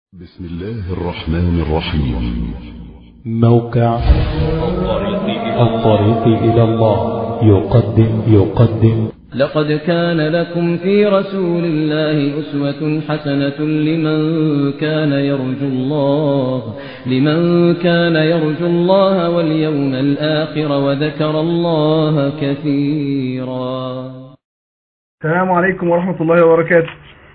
بسم الله الرحمن الرحيم موقع الطريق إلى الله يقدم يقدم لقد كان لكم في رسول الله أسوة حسنة لمن كان يرجو الله لمن كان يرجو الله واليوم الآخر وذكر الله كثيرا السلام عليكم ورحمة الله وبركاته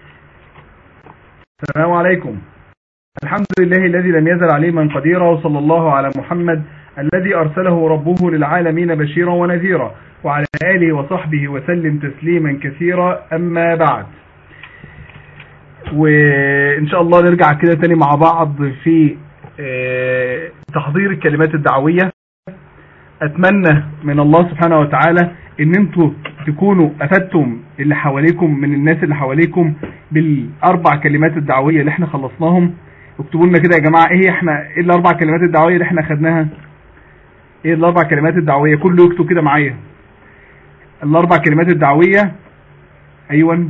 السلام عليكم الحمد لله الذي لم يزل عليما قديرا وصلى الله على محمد الذي أرسله ربه للعالمين بشيرا ونذيرا وعلى آله وصحبه وسلم تسليما كثيرا أما بعد وإن شاء الله نرجع كده تاني مع بعض في آه، تحضير الكلمات الدعوية أتمنى من الله سبحانه وتعالى ان انتوا تكونوا افدتم اللي حواليكم من الناس اللي حواليكم بالاربع كلمات الدعوية اللي احنا خلصناهم اكتبوا لنا كده يا جماعة ايه احنا ايه الاربع كلمات الدعوية اللي احنا خدناها ايه الاربع كلمات الدعوية كله يكتب كده معايا الاربع كلمات الدعوية ايوه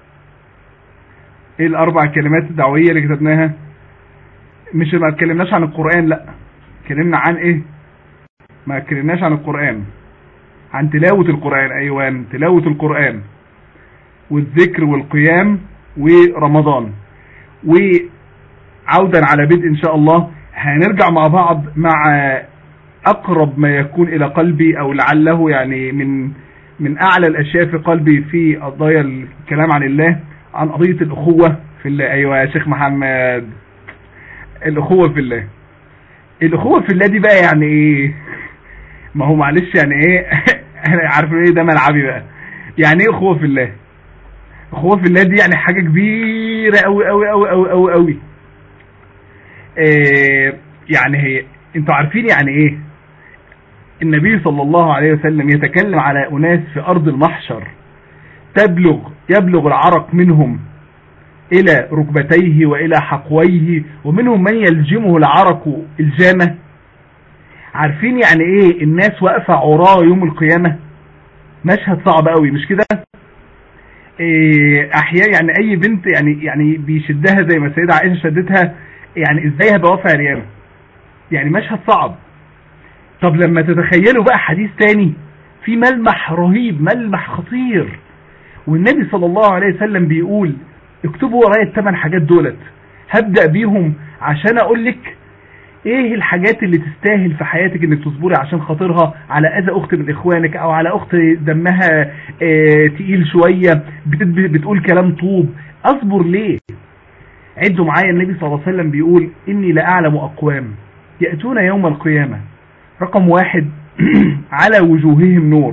ايه الاربع كلمات الدعوية اللي كتبناها مش ما اتكلمناش عن القرآن لا اتكلمنا عن ايه ما اتكلمناش عن القرآن عن تلاوة القرآن ايوان تلاوة القرآن والذكر والقيام ورمضان وعودا على بدء ان شاء الله هنرجع مع بعض مع اقرب ما يكون الى قلبي او لعله يعني من من اعلى الاشياء في قلبي في قضايا الكلام عن الله عن قضية الاخوة في الله ايوه يا شيخ محمد الاخوة في الله الاخوة في الله دي بقى يعني ايه ما هو معلش يعني ايه انا عارف ايه ده ملعبي بقى يعني ايه اخوة في الله اخوة في الله دي يعني حاجة كبيرة قوي قوي قوي قوي قوي قوي إيه يعني هي انتوا عارفين يعني ايه النبي صلى الله عليه وسلم يتكلم على اناس في ارض المحشر تبلغ يبلغ العرق منهم الى ركبتيه والى حقويه ومنهم من يلجمه العرق الجامة عارفين يعني ايه الناس واقفة عراه يوم القيامة مشهد صعب قوي مش كده إيه احيانا يعني اي بنت يعني يعني بيشدها زي ما السيدة عائشة شدتها يعني ازاي هبقى واقفة عريانة يعني مشهد صعب طب لما تتخيلوا بقى حديث تاني في ملمح رهيب ملمح خطير والنبي صلى الله عليه وسلم بيقول اكتبوا ورايا الثمان حاجات دولت هبدأ بيهم عشان اقول لك ايه الحاجات اللي تستاهل في حياتك انك تصبري عشان خاطرها على اذى اخت من اخوانك او على اخت دمها اه تقيل شوية بتقول كلام طوب اصبر ليه عدوا معايا النبي صلى الله عليه وسلم بيقول اني لاعلم اقوام يأتون يوم القيامة رقم واحد على وجوههم نور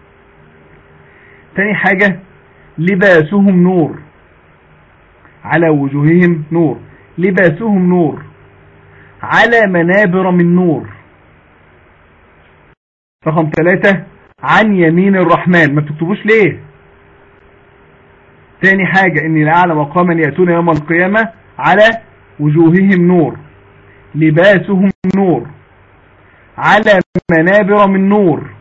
تاني حاجة لباسهم نور على وجوههم نور لباسهم نور على منابر من نور رقم ثلاثة عن يمين الرحمن ما بتكتبوش ليه تاني حاجة اني لأعلم مقاما يأتون يوم القيامة على وجوههم نور لباسهم نور على منابر من نور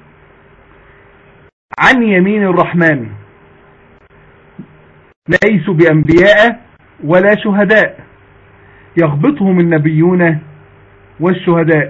عن يمين الرحمن ليسوا بأنبياء ولا شهداء يغبطهم النبيون والشهداء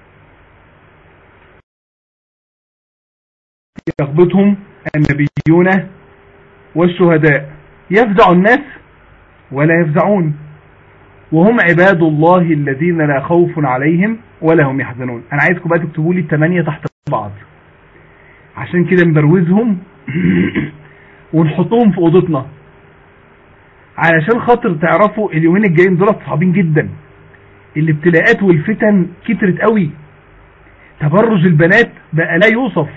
يغبطهم النبيون والشهداء يفزع الناس ولا يفزعون وهم عباد الله الذين لا خوف عليهم ولا هم يحزنون انا عايزكم بقى تكتبوا لي الثمانية تحت بعض عشان كده نبروزهم ونحطهم في اوضتنا علشان خاطر تعرفوا اليومين الجايين دول صعبين جدا الابتلاءات والفتن كترت قوي تبرج البنات بقى لا يوصف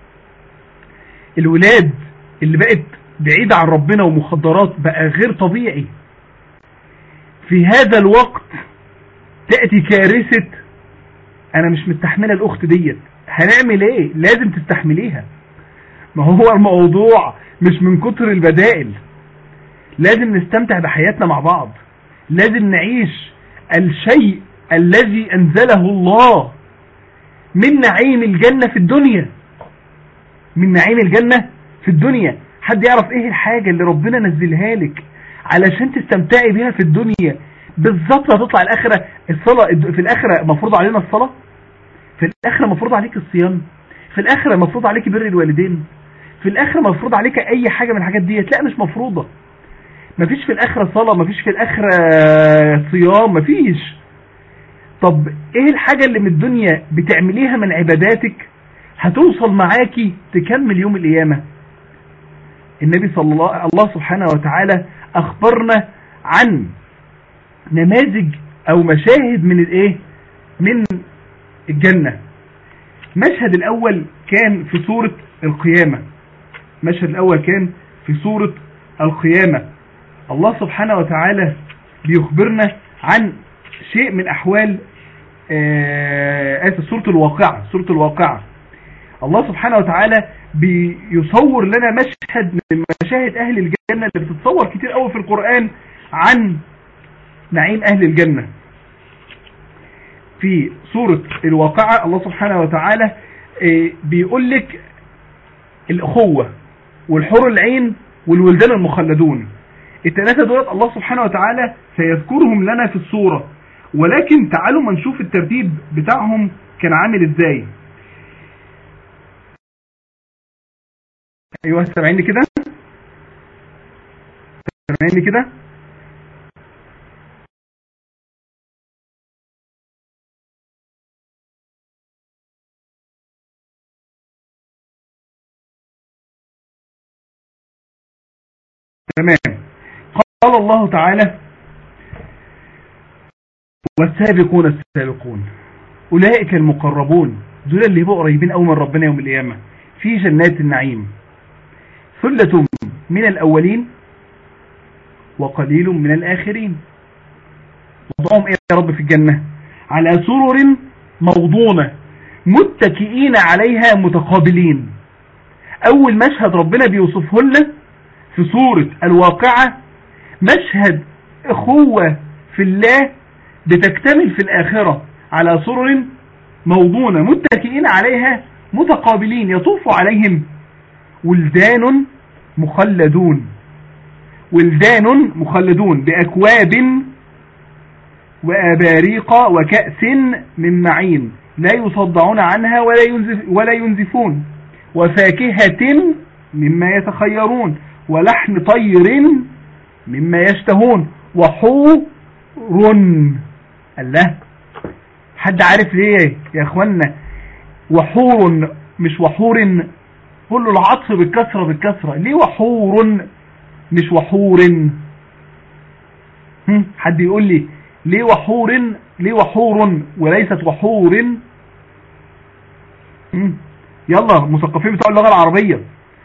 الولاد اللي بقت بعيدة عن ربنا ومخدرات بقى غير طبيعي في هذا الوقت تأتي كارثة انا مش مستحملة الاخت ديت هنعمل ايه لازم تستحمليها ما هو الموضوع مش من كتر البدائل لازم نستمتع بحياتنا مع بعض لازم نعيش الشيء الذي انزله الله من نعيم الجنة في الدنيا من نعيم الجنة في الدنيا حد يعرف ايه الحاجة اللي ربنا نزلها لك علشان تستمتعي بيها في الدنيا بالظبط هتطلع الاخره الصلاه في الاخره مفروض علينا الصلاه في الاخره مفروض عليك الصيام في الاخره مفروض عليك بر الوالدين في الاخره مفروض عليك اي حاجه من الحاجات ديت لا مش مفروضه مفيش في الاخره صلاه مفيش في الاخره صيام مفيش طب ايه الحاجه اللي من الدنيا بتعمليها من عباداتك هتوصل معاكي تكمل يوم القيامه النبي صلى الله الله سبحانه وتعالى اخبرنا عن نماذج او مشاهد من الايه من الجنة المشهد الاول كان في سورة القيامة المشهد الاول كان في سورة القيامة الله سبحانه وتعالى بيخبرنا عن شيء من احوال آسف سورة الواقعة سورة الواقعة الله سبحانه وتعالى بيصور لنا مشهد من مشاهد اهل الجنة اللي بتتصور كتير قوي في القرآن عن نعيم اهل الجنة في سورة الواقعة الله سبحانه وتعالى بيقول لك الاخوة والحور العين والولدان المخلدون الثلاثة دولت الله سبحانه وتعالى سيذكرهم لنا في السورة ولكن تعالوا ما نشوف الترتيب بتاعهم كان عامل ازاي ايوه سامعيني كده سامعيني كده تمام قال الله تعالى والسابقون السابقون أولئك المقربون دول اللي يبقوا قريبين قوي من ربنا يوم القيامة في جنات النعيم ثلة من الأولين وقليل من الآخرين وضعهم إيه يا رب في الجنة على سرر موضونة متكئين عليها متقابلين أول مشهد ربنا بيوصفه لنا في سورة الواقعة مشهد اخوة في الله بتكتمل في الآخرة على سرر موضونة متكئين عليها متقابلين يطوف عليهم ولدان مخلدون ولدان مخلدون بأكواب وأباريق وكأس من معين لا يصدعون عنها ولا, ينزف ولا ينزفون وفاكهة مما يتخيرون ولحم طير مما يشتهون وحور الله حد عارف ليه يا اخوانا وحور مش وحور قول له العطف بالكسرة بالكسرة ليه وحور مش وحور حد يقول لي ليه وحور ليه وحور وليست وحور يلا مثقفين بتوع اللغة العربية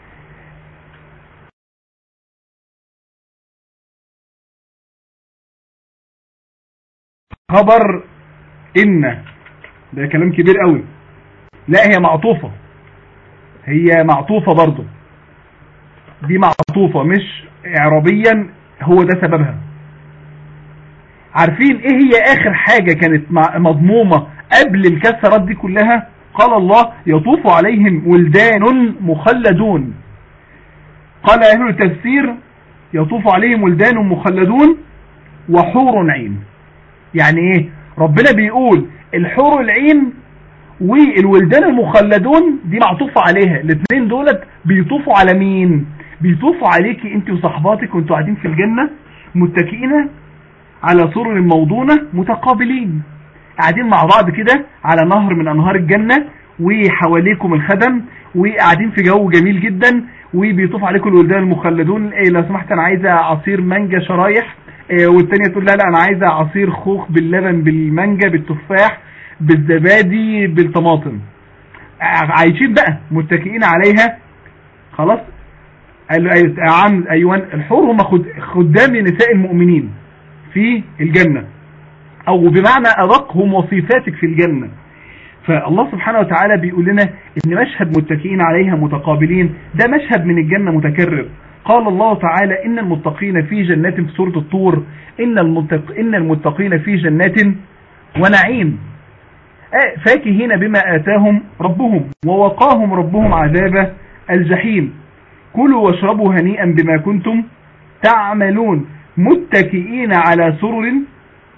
خبر إن ده كلام كبير قوي لا هي معطوفة هي معطوفة برضو دي معطوفة مش اعرابيا هو ده سببها عارفين ايه هي اخر حاجة كانت مضمومة قبل الكسرات دي كلها قال الله يطوف عليهم ولدان مخلدون قال اهل التفسير يطوف عليهم ولدان مخلدون وحور عين يعني ايه ربنا بيقول الحور العين والولدان المخلدون دي معطوفة عليها الاثنين دولت بيطوفوا على مين بيطوفوا عليكي انت وصحباتك وانتوا قاعدين في الجنة متكئين على سرر موضونة متقابلين قاعدين مع بعض كده على نهر من انهار الجنة وحواليكم الخدم وقاعدين في جو جميل جدا وبيطوف عليكم الولدان المخلدون إيه لو سمحت انا عايزه عصير مانجا شرايح إيه والتانية تقول لا لا انا عايزه عصير خوخ باللبن بالمانجا بالتفاح بالزبادي بالطماطم عايشين بقى متكئين عليها خلاص قال له عم ايوان الحور هم خدام نساء المؤمنين في الجنة او بمعنى ادق هم وصيفاتك في الجنة فالله سبحانه وتعالى بيقول لنا ان مشهد متكئين عليها متقابلين ده مشهد من الجنة متكرر قال الله تعالى ان المتقين في جنات في سورة الطور ان, المتق... إن المتقين في جنات ونعيم فاكهين بما آتاهم ربهم ووقاهم ربهم عذاب الجحيم كلوا واشربوا هنيئا بما كنتم تعملون متكئين على سرر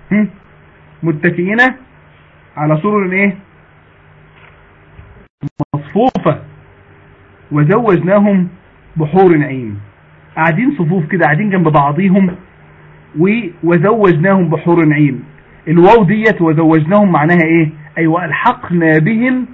هم؟ متكئين على سرر ايه مصفوفة وزوجناهم بحور عين قاعدين صفوف كده قاعدين جنب بعضيهم و- وزوجناهم بحور عين الواو ديت وزوجناهم معناها ايه اي والحقنا بهم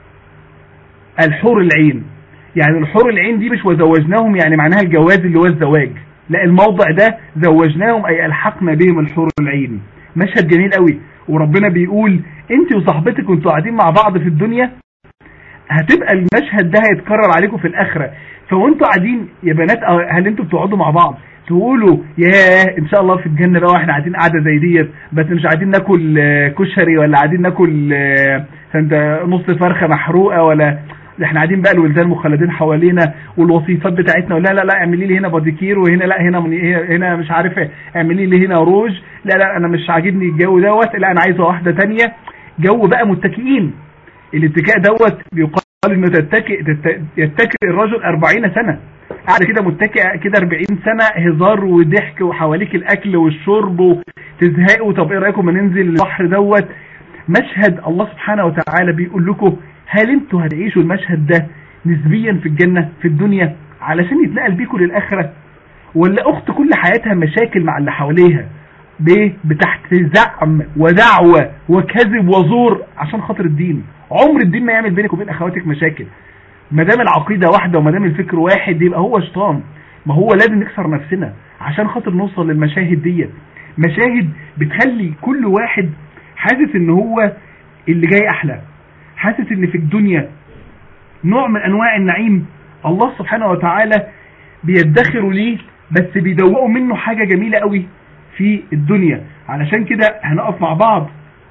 الحور العين يعني الحور العين دي مش وزوجناهم يعني معناها الجواز اللي هو الزواج لا الموضع ده زوجناهم اي الحقنا بهم الحور العين مشهد جميل قوي وربنا بيقول انت وصاحبتك وانتوا قاعدين مع بعض في الدنيا هتبقى المشهد ده هيتكرر عليكم في الاخره فوانتوا قاعدين يا بنات أو هل انتوا بتقعدوا مع بعض تقولوا ياه ان شاء الله في الجنه بقى واحنا قاعدين قاعده زي ديت بس مش قاعدين ناكل آه، كشري ولا قاعدين ناكل آه، انت نص فرخه محروقه ولا ده احنا قاعدين بقى الولدان مخلدين حوالينا والوصيفات بتاعتنا لا لا لا اعملي لي هنا باديكير وهنا لا هنا من هنا مش عارف ايه اعملي لي هنا روج لا لا انا مش عاجبني الجو دوت لا انا عايزه واحده تانية جو بقى متكئين الاتكاء دوت بيقال انه تتكئ تت- يتكئ الرجل 40 سنه قاعده كده متكئه كده 40 سنه هزار وضحك وحواليك الاكل والشرب وتزهقوا طب ايه رايكم ما ننزل البحر دوت مشهد الله سبحانه وتعالى بيقول لكم هل انتوا هتعيشوا المشهد ده نسبيا في الجنه في الدنيا علشان يتنقل بيكم للاخره ولا اخت كل حياتها مشاكل مع اللي حواليها بايه بتحت زعم ودعوة وكذب وزور عشان خاطر الدين عمر الدين ما يعمل بينك وبين اخواتك مشاكل ما دام العقيدة واحدة وما دام الفكر واحد يبقى هو شيطان ما هو لازم نكسر نفسنا عشان خاطر نوصل للمشاهد ديت مشاهد بتخلي كل واحد حاسس ان هو اللي جاي احلى حاسس ان في الدنيا نوع من انواع النعيم الله سبحانه وتعالى بيدخروا ليه بس بيدوقوا منه حاجة جميلة قوي في الدنيا علشان كده هنقف مع بعض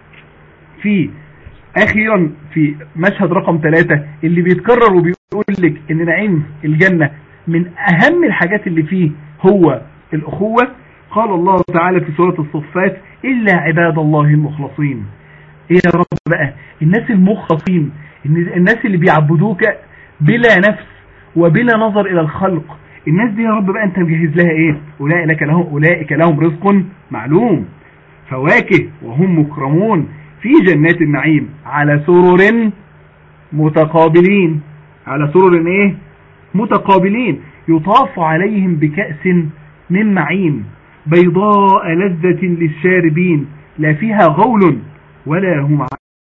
في اخيرا في مشهد رقم ثلاثة اللي بيتكرر وبيقول لك ان نعيم الجنة من اهم الحاجات اللي فيه هو الاخوة قال الله تعالى في سورة الصفات الا عباد الله المخلصين ايه يا رب بقى الناس المخلصين الناس اللي بيعبدوك بلا نفس وبلا نظر الى الخلق الناس دي يا رب بقى انت مجهز لها ايه اولئك لهم اولئك لهم رزق معلوم فواكه وهم مكرمون في جنات النعيم على سرر متقابلين على سرر ايه متقابلين يطاف عليهم بكأس من معين بيضاء لذة للشاربين لا فيها غول ولا هم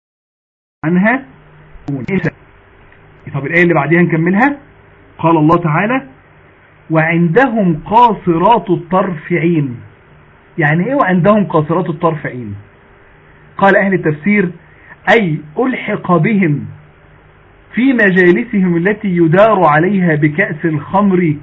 عنها طب الآية اللي بعدها نكملها قال الله تعالى وعندهم قاصرات الطرف عين يعني ايه وعندهم قاصرات الطرف عين قال اهل التفسير اي الحق بهم في مجالسهم التي يدار عليها بكأس الخمر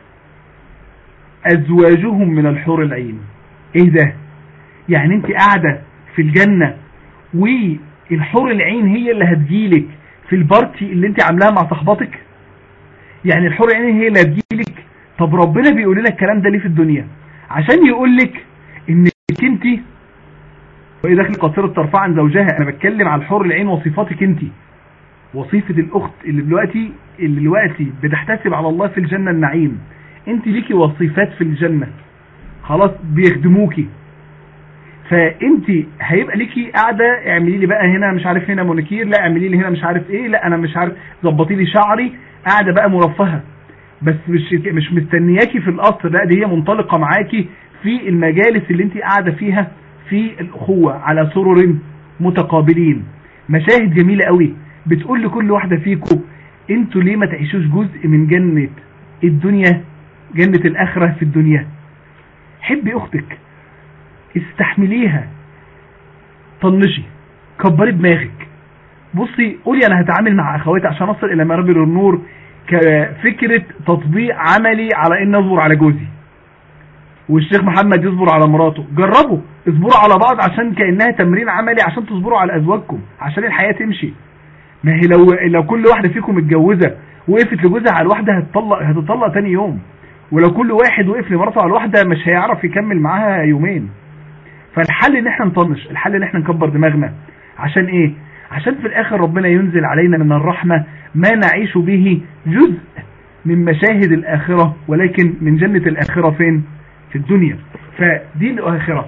ازواجهم من الحور العين ايه ده يعني انت قاعدة في الجنة والحور العين هي اللي هتجيلك في البارتي اللي انت عاملاها مع صحباتك يعني الحور العين هي اللي هتجيلك طب ربنا بيقول لنا الكلام ده ليه في الدنيا عشان يقول لك انك انت وايه داخل قصيرة طرفها عن زوجها انا بتكلم على الحور العين وصفاتك انت وصيفة الاخت اللي دلوقتي اللي دلوقتي بتحتسب على الله في الجنة النعيم انت ليكي وصيفات في الجنة خلاص بيخدموكي فانت هيبقى ليكي قاعده اعملي لي بقى هنا مش عارف هنا مونيكير لا اعملي لي هنا مش عارف ايه لا انا مش عارف ظبطي لي شعري قاعده بقى مرفهه بس مش مش مستنياكي في القصر لا دي هي منطلقه معاكي في المجالس اللي انت قاعده فيها في الاخوه على سرر متقابلين مشاهد جميله قوي بتقول لكل واحده فيكم انتوا ليه ما تعيشوش جزء من جنه الدنيا جنه الاخره في الدنيا حبي اختك استحمليها طنشي كبري دماغك بصي قولي انا هتعامل مع اخواتي عشان اصل الى مرابر النور كفكرة تطبيق عملي على ان اصبر على جوزي والشيخ محمد يصبر على مراته جربوا اصبروا على بعض عشان كأنها تمرين عملي عشان تصبروا على ازواجكم عشان الحياة تمشي ما هي لو لو كل واحدة فيكم متجوزة وقفت لجوزها على الواحدة هتطلق هتطلق تاني يوم ولو كل واحد وقف لمراته على الواحدة مش هيعرف يكمل معاها يومين فالحل ان احنا نطنش الحل ان احنا نكبر دماغنا عشان ايه عشان في الاخر ربنا ينزل علينا من الرحمة ما نعيش به جزء من مشاهد الاخرة ولكن من جنة الاخرة فين في الدنيا فدي الاخرة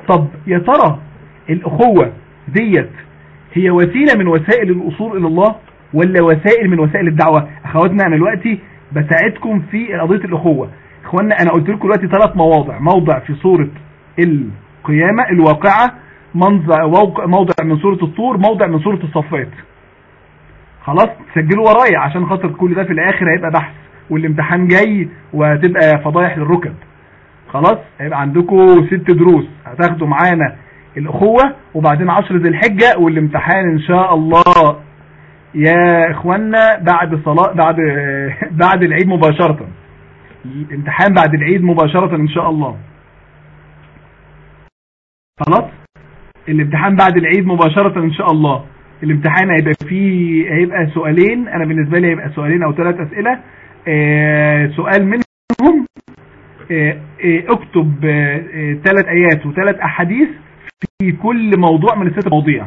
طب يا ترى الاخوة ديت هي وسيلة من وسائل الوصول الى الله ولا وسائل من وسائل الدعوة اخواتنا انا دلوقتي بساعدكم في قضية الاخوة اخوانا انا قلت لكم دلوقتي ثلاث مواضع موضع في سورة القيامة الواقعة منظر موضع من سورة الطور موضع من سورة الصفات خلاص تسجلوا ورايا عشان خاطر كل ده في الاخر هيبقى بحث والامتحان جاي وهتبقى فضايح للركب خلاص هيبقى عندكم ست دروس هتاخدوا معانا الاخوة وبعدين عشر ذي الحجة والامتحان ان شاء الله يا اخوانا بعد صلاة بعد بعد العيد مباشرة امتحان بعد العيد مباشرة ان شاء الله خلاص الامتحان بعد العيد مباشرة ان شاء الله الامتحان هيبقى فيه هيبقى سؤالين انا بالنسبة لي هيبقى سؤالين او ثلاث اسئلة اه سؤال منهم اه اه اكتب ثلاث ايات وثلاث احاديث في كل موضوع من الست مواضيع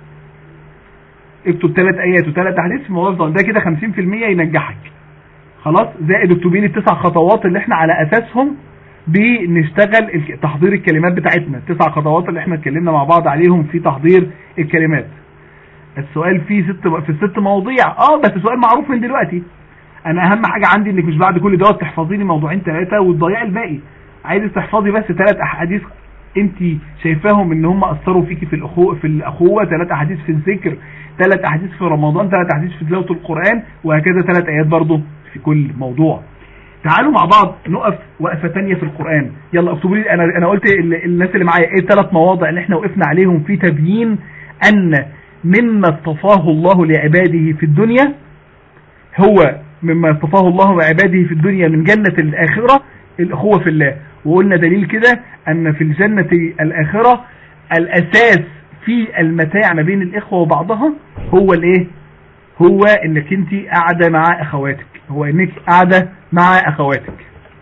اكتب ثلاث ايات وثلاث احاديث في موضوع ده كده 50% ينجحك خلاص زائد اكتبي لي التسع خطوات اللي احنا على اساسهم بنشتغل تحضير الكلمات بتاعتنا التسع خطوات اللي احنا اتكلمنا مع بعض عليهم في تحضير الكلمات السؤال فيه ست في الست مواضيع اه بس سؤال معروف من دلوقتي انا اهم حاجة عندي انك مش بعد كل دوت تحفظي لي موضوعين ثلاثة وتضيعي الباقي عايز تحفظي بس ثلاث احاديث انت شايفاهم ان هم اثروا فيكي في الاخوه في الاخوه ثلاث احاديث في الذكر ثلاث احاديث في رمضان ثلاث احاديث في تلاوه القران وهكذا ثلاث ايات برضه في كل موضوع تعالوا مع بعض نقف وقفه ثانيه في القران يلا اكتبوا لي انا انا قلت الناس اللي معايا ايه الثلاث مواضع اللي احنا وقفنا عليهم في تبيين ان مما اصطفاه الله لعباده في الدنيا هو مما اصطفاه الله لعباده في الدنيا من جنة الآخرة الأخوة في الله وقلنا دليل كده أن في الجنة الآخرة الأساس في المتاع ما بين الإخوة وبعضها هو الإيه هو إنك أنت قاعدة مع أخواتك هو إنك قاعدة مع أخواتك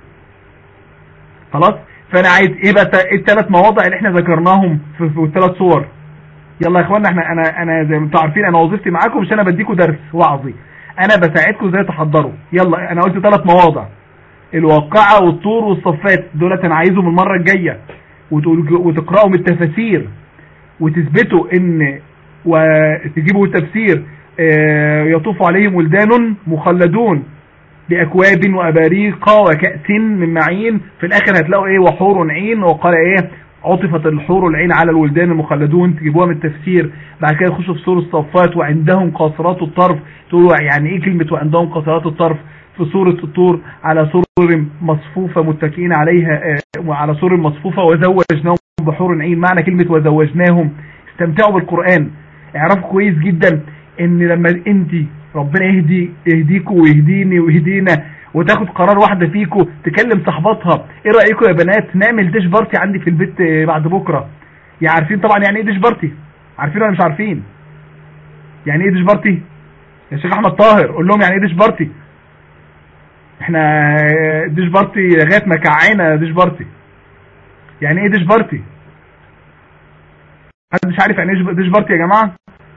خلاص فأنا عايز إيه بقى الثلاث مواضع اللي إحنا ذكرناهم في, في الثلاث صور يلا يا اخوانا احنا انا انا زي ما انتم عارفين انا وظيفتي معاكم مش انا بديكم درس وعظي انا بساعدكم ازاي تحضروا يلا انا قلت ثلاث مواضع الواقعة والطور والصفات دولت انا عايزهم المرة الجاية وتقرأوا من التفاسير وتثبتوا ان وتجيبوا التفسير اه يطوف عليهم ولدان مخلدون بأكواب وأباريق وكأس من معين في الآخر هتلاقوا ايه وحور عين وقال ايه عطفت الحور العين على الولدان المخلدون تجيبوها من التفسير بعد كده يخشوا في سورة الصفات وعندهم قاصرات الطرف تقولوا يعني ايه كلمة وعندهم قاصرات الطرف في سورة الطور على سور مصفوفة متكئين عليها وعلى سور مصفوفة وزوجناهم بحور عين معنى كلمة وزوجناهم استمتعوا بالقرآن اعرفوا كويس جدا ان لما انت ربنا يهدي يهديكوا ويهديني ويهدينا وتاخد قرار واحدة فيكو تكلم صحباتها ايه رأيكم يا بنات نعمل ديش بارتي عندي في البيت بعد بكرة يا عارفين طبعا يعني ايه ديش بارتي عارفين ولا مش عارفين يعني ايه ديش بارتي يا شيخ احمد طاهر قول لهم يعني ايه ديش بارتي احنا ديش بارتي لغايه ما كعينا ديش بارتي يعني ايه ديش بارتي حد مش عارف يعني ايه ديش بارتي يا جماعه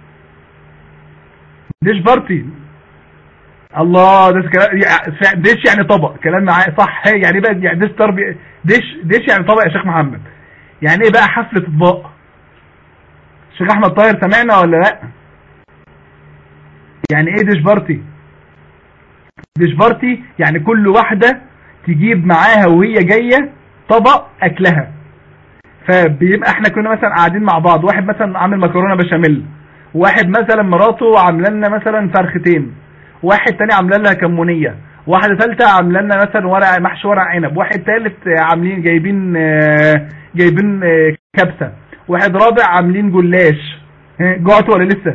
ديش بارتي الله ده كلام ديش يعني طبق كلام معايا صح يعني بقى يعني ديش تربي ديش ديش يعني طبق يا شيخ محمد يعني ايه بقى حفله اطباق الشيخ احمد طاهر سمعنا ولا لا يعني ايه ديش بارتي ديش بارتي يعني كل واحده تجيب معاها وهي جايه طبق اكلها فبيبقى احنا كنا مثلا قاعدين مع بعض واحد مثلا عامل مكرونه بشاميل واحد مثلا مراته عامله لنا مثلا فرختين واحد تاني عامله لها كمونيه واحده ثالثه عامله لنا مثلا ورق محشي ورق عنب واحد ثالث عاملين جايبين جايبين كبسه واحد رابع عاملين جلاش جوعتوا ولا لسه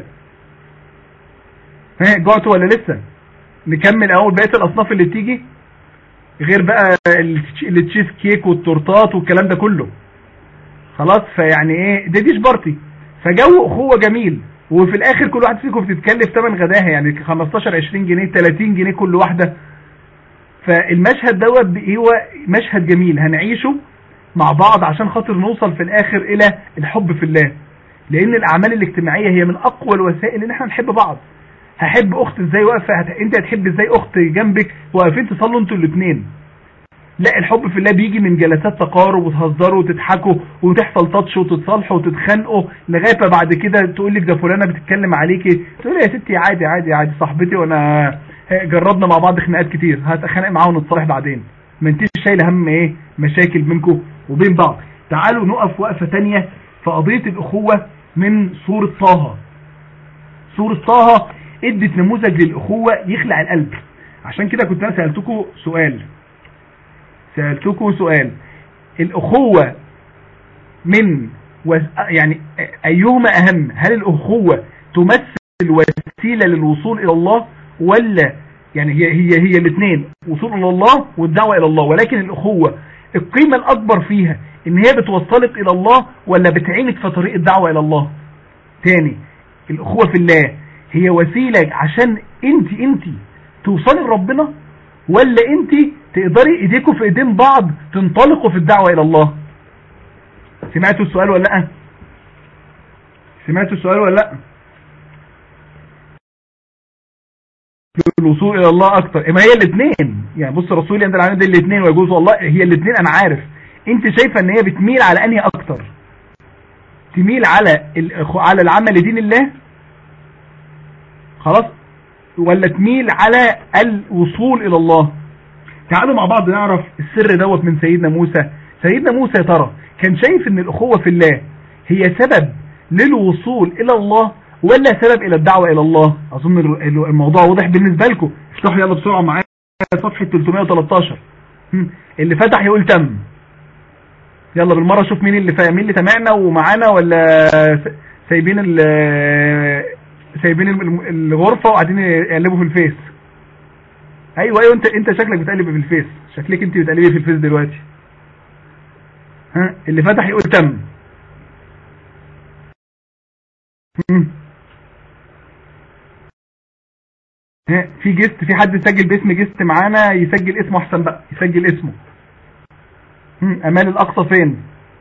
ها جوعتوا ولا لسه نكمل اول بقيه الاصناف اللي بتيجي غير بقى التشيز كيك والتورتات والكلام ده كله خلاص فيعني ايه ده ديش بارتي فجو اخوه جميل وفي الاخر كل واحد فيكم بتتكلف ثمن غداها يعني 15 20 جنيه 30 جنيه كل واحده فالمشهد دوت هو مشهد جميل هنعيشه مع بعض عشان خاطر نوصل في الاخر الى الحب في الله لان الاعمال الاجتماعيه هي من اقوى الوسائل ان احنا نحب بعض هحب اخت ازاي واقفه هت... انت هتحب ازاي اخت جنبك واقفين تصلوا انتوا الاثنين لا الحب في الله بيجي من جلسات تقارب وتهزروا وتضحكوا وتحصل تاتش وتتصالحوا وتتخانقوا لغايه ما بعد كده تقول لك ده فلانه بتتكلم عليكي تقول يا ستي عادي عادي عادي صاحبتي وانا جربنا مع بعض خناقات كتير هتخانق معاها ونتصالح بعدين ما انتيش شايله هم ايه مشاكل بينكم وبين بعض تعالوا نقف وقفه تانية في قضيه الاخوه من سوره طه سوره طه ادت نموذج للاخوه يخلع القلب عشان كده كنت انا سالتكم سؤال سألتكم سؤال الأخوة من و... يعني أيهما أهم هل الأخوة تمثل وسيلة للوصول إلى الله ولا يعني هي هي هي الاثنين وصول إلى الله والدعوة إلى الله ولكن الأخوة القيمة الأكبر فيها إن هي بتوصلك إلى الله ولا بتعينك في طريق الدعوة إلى الله تاني الأخوة في الله هي وسيلة عشان انت انت توصلي لربنا ولا انت تقدري ايديكم في ايدين بعض تنطلقوا في الدعوة الى الله سمعتوا السؤال ولا لا سمعتوا السؤال ولا لا الوصول الى الله اكتر ما هي الاثنين يعني بص رسولي عند العالمين دي الاثنين ويجوز والله هي الاثنين انا عارف انت شايفه ان هي بتميل على انهي اكتر تميل على على العمل لدين الله خلاص ولا تميل على الوصول الى الله تعالوا مع بعض نعرف السر دوت من سيدنا موسى سيدنا موسى يا ترى كان شايف ان الاخوة في الله هي سبب للوصول الى الله ولا سبب الى الدعوة الى الله اظن الموضوع واضح بالنسبة لكم افتحوا يلا بسرعة معايا صفحة 313 اللي فتح يقول تم يلا بالمرة شوف مين اللي فاهم مين اللي سمعنا ومعانا ولا سايبين سايبين الغرفة وقاعدين يقلبوا في الفيس ايوه ايوه انت انت شكلك بتقلب في الفيس شكلك انت بتقلبي في الفيس دلوقتي ها اللي فتح يقول تم ها في جست في حد سجل باسم جست معانا يسجل اسمه احسن بقى يسجل اسمه امال الاقصى فين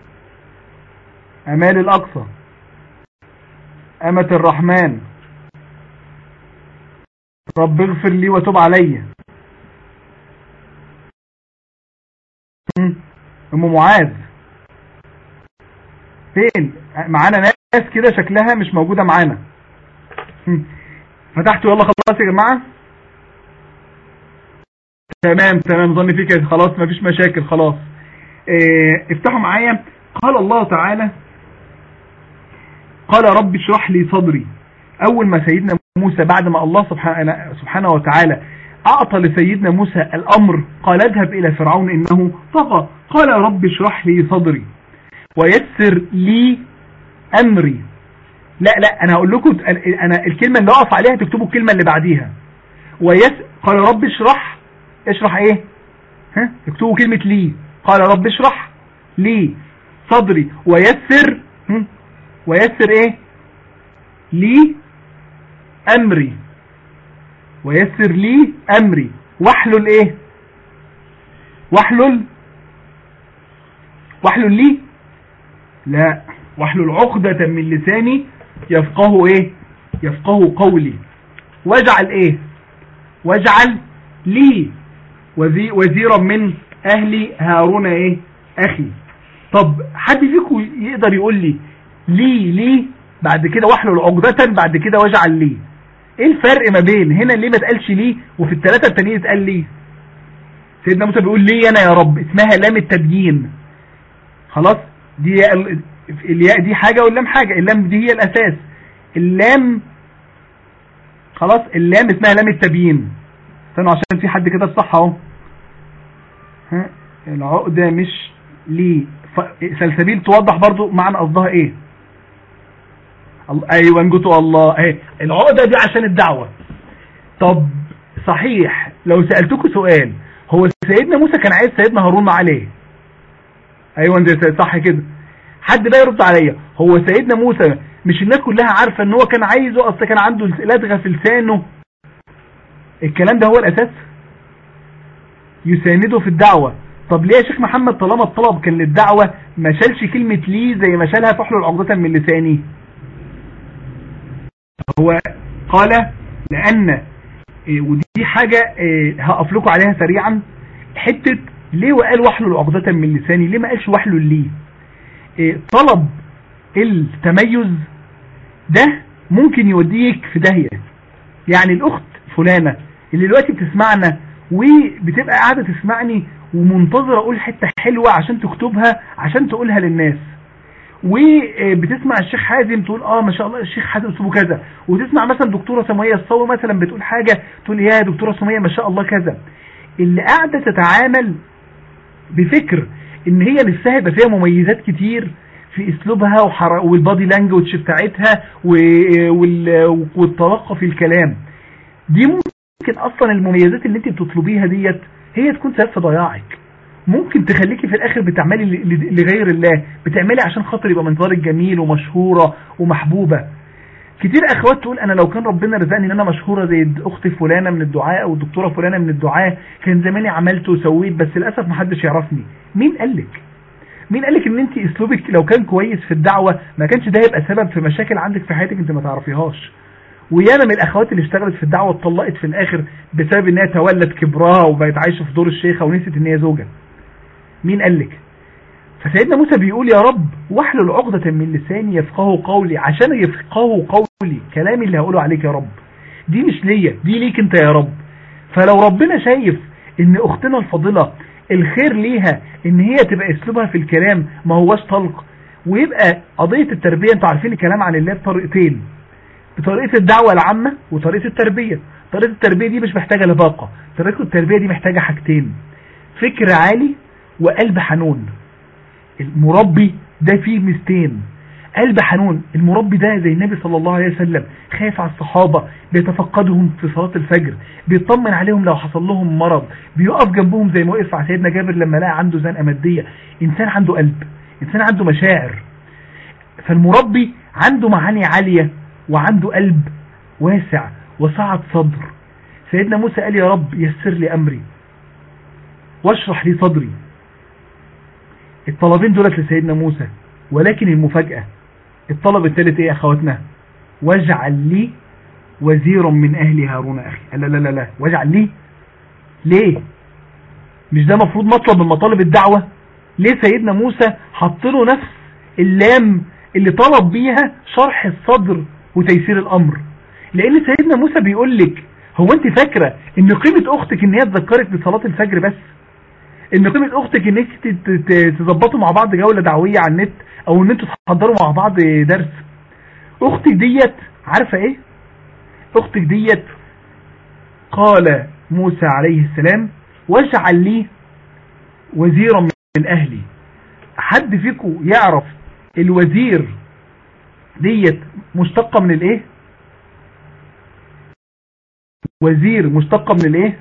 امال الاقصى امة الرحمن رب اغفر لي وتب علي ام معاذ فين معانا ناس كده شكلها مش موجودة معانا فتحتوا يلا خلاص يا جماعة تمام تمام ظني فيك خلاص مفيش مشاكل خلاص اه افتحوا معايا قال الله تعالى قال رب اشرح لي صدري اول ما سيدنا موسى بعد ما الله سبحانه, سبحانه وتعالى اعطى لسيدنا موسى الامر قال اذهب الى فرعون انه طغى قال رب اشرح لي صدري ويسر لي امري لا لا انا هقول لكم انا الكلمة اللي اقف عليها تكتبوا الكلمة اللي بعديها ويس قال رب اشرح اشرح ايه ها اكتبوا كلمة لي قال رب اشرح لي صدري ويسر ويسر ايه لي امري ويسر لي امري واحلل ايه واحلل واحلل لي لا واحلل عقدة من لساني يفقه ايه يفقه قولي واجعل ايه واجعل لي وزي وزيرا من اهلي هارون ايه اخي طب حد فيكم يقدر يقول لي لي لي بعد كده واحلل عقدة بعد كده واجعل لي ايه الفرق ما بين هنا ليه ما تقالش ليه وفي الثلاثة التانيين اتقال ليه سيدنا موسى بيقول ليه انا يا رب اسمها لام التبيين خلاص دي الياء دي حاجة واللام حاجة اللام دي هي الاساس اللام خلاص اللام اسمها لام التبيين استنوا عشان في حد كده الصح اهو ها العقدة مش ليه سلسبيل توضح برضو معنى قصدها ايه ايوه انجتوا الله اهي العقدة دي عشان الدعوة طب صحيح لو سألتكم سؤال هو سيدنا موسى كان عايز سيدنا هارون معاه ليه ايوه انت صح كده حد بقى يرد عليا هو سيدنا موسى مش الناس كلها عارفة ان هو كان عايزه اصل كان عنده لدغة في لسانه الكلام ده هو الاساس يسانده في الدعوة طب ليه يا شيخ محمد طالما الطلب كان للدعوة ما شالش كلمة لي زي ما شالها تحلل عقدة من لساني هو قال لأن ودي حاجة هقف لكم عليها سريعا حتة ليه وقال واحلل عقدة من لساني ليه ما قالش واحلل ليه إيه طلب التميز ده ممكن يوديك في داهية يعني الاخت فلانة اللي دلوقتي بتسمعنا وبتبقى قاعدة تسمعني ومنتظرة اقول حتة حلوة عشان تكتبها عشان تقولها للناس وبتسمع الشيخ حازم تقول اه ما شاء الله الشيخ حازم اسمه كذا وتسمع مثلا دكتورة سمية الصوي مثلا بتقول حاجة تقول يا دكتورة سمية ما شاء الله كذا اللي قاعدة تتعامل بفكر ان هي نفسها يبقى فيها مميزات كتير في اسلوبها والبادي لانجوج بتاعتها والطلاقة في الكلام دي ممكن اصلا المميزات اللي انت بتطلبيها ديت هي تكون سبب في ضياعك ممكن تخليكي في الاخر بتعملي لغير الله بتعملي عشان خاطر يبقى منظرك جميل ومشهورة ومحبوبة كتير اخوات تقول انا لو كان ربنا رزقني ان انا مشهورة زي اختي فلانة من الدعاء او الدكتورة فلانة من الدعاء كان زماني عملت وسويت بس للاسف محدش يعرفني مين قالك مين قالك ان انت اسلوبك لو كان كويس في الدعوة ما كانش ده يبقى سبب في مشاكل عندك في حياتك انت ما تعرفيهاش ويانا من الاخوات اللي اشتغلت في الدعوة اتطلقت في الاخر بسبب انها تولت كبرها وبقت عايشة في دور الشيخة ونسيت ان هي زوجة مين قالك فسيدنا موسى بيقول يا رب واحلل عقدة من لساني يفقهوا قولي عشان يفقهوا قولي كلامي اللي هقوله عليك يا رب دي مش ليا دي ليك انت يا رب فلو ربنا شايف ان اختنا الفاضلة الخير ليها ان هي تبقى اسلوبها في الكلام ما هواش طلق ويبقى قضية التربية انتوا عارفين الكلام عن الله بطريقتين بطريقة الدعوة العامة وطريقة التربية طريقة التربية دي مش محتاجة لباقة طريقة التربية دي محتاجة حاجتين فكر عالي وقلب حنون المربي ده فيه مستين قلب حنون المربي ده زي النبي صلى الله عليه وسلم خايف على الصحابة بيتفقدهم في صلاة الفجر بيطمن عليهم لو حصل لهم مرض بيقف جنبهم زي ما وقف على سيدنا جابر لما لقى عنده زنقة مادية إنسان عنده قلب إنسان عنده مشاعر فالمربي عنده معاني عالية وعنده قلب واسع وسعة صدر سيدنا موسى قال يا رب يسر لي أمري واشرح لي صدري الطلبين دولت لسيدنا موسى ولكن المفاجأة الطلب الثالث ايه يا اخواتنا واجعل لي وزيرا من اهل هارون اخي لا لا لا لا واجعل لي ليه مش ده مفروض مطلب من مطالب الدعوة ليه سيدنا موسى حط له نفس اللام اللي طلب بيها شرح الصدر وتيسير الامر لان سيدنا موسى بيقول لك هو انت فاكرة ان قيمة اختك ان هي تذكرك بصلاة الفجر بس ان قيمة اختك ان انت تظبطوا مع بعض جولة دعوية على النت او ان انتوا تحضروا مع بعض درس اختك ديت عارفة ايه اختك ديت قال موسى عليه السلام واجعل لي وزيرا من اهلي حد فيكم يعرف الوزير ديت مشتقة من الايه وزير مشتقة من الايه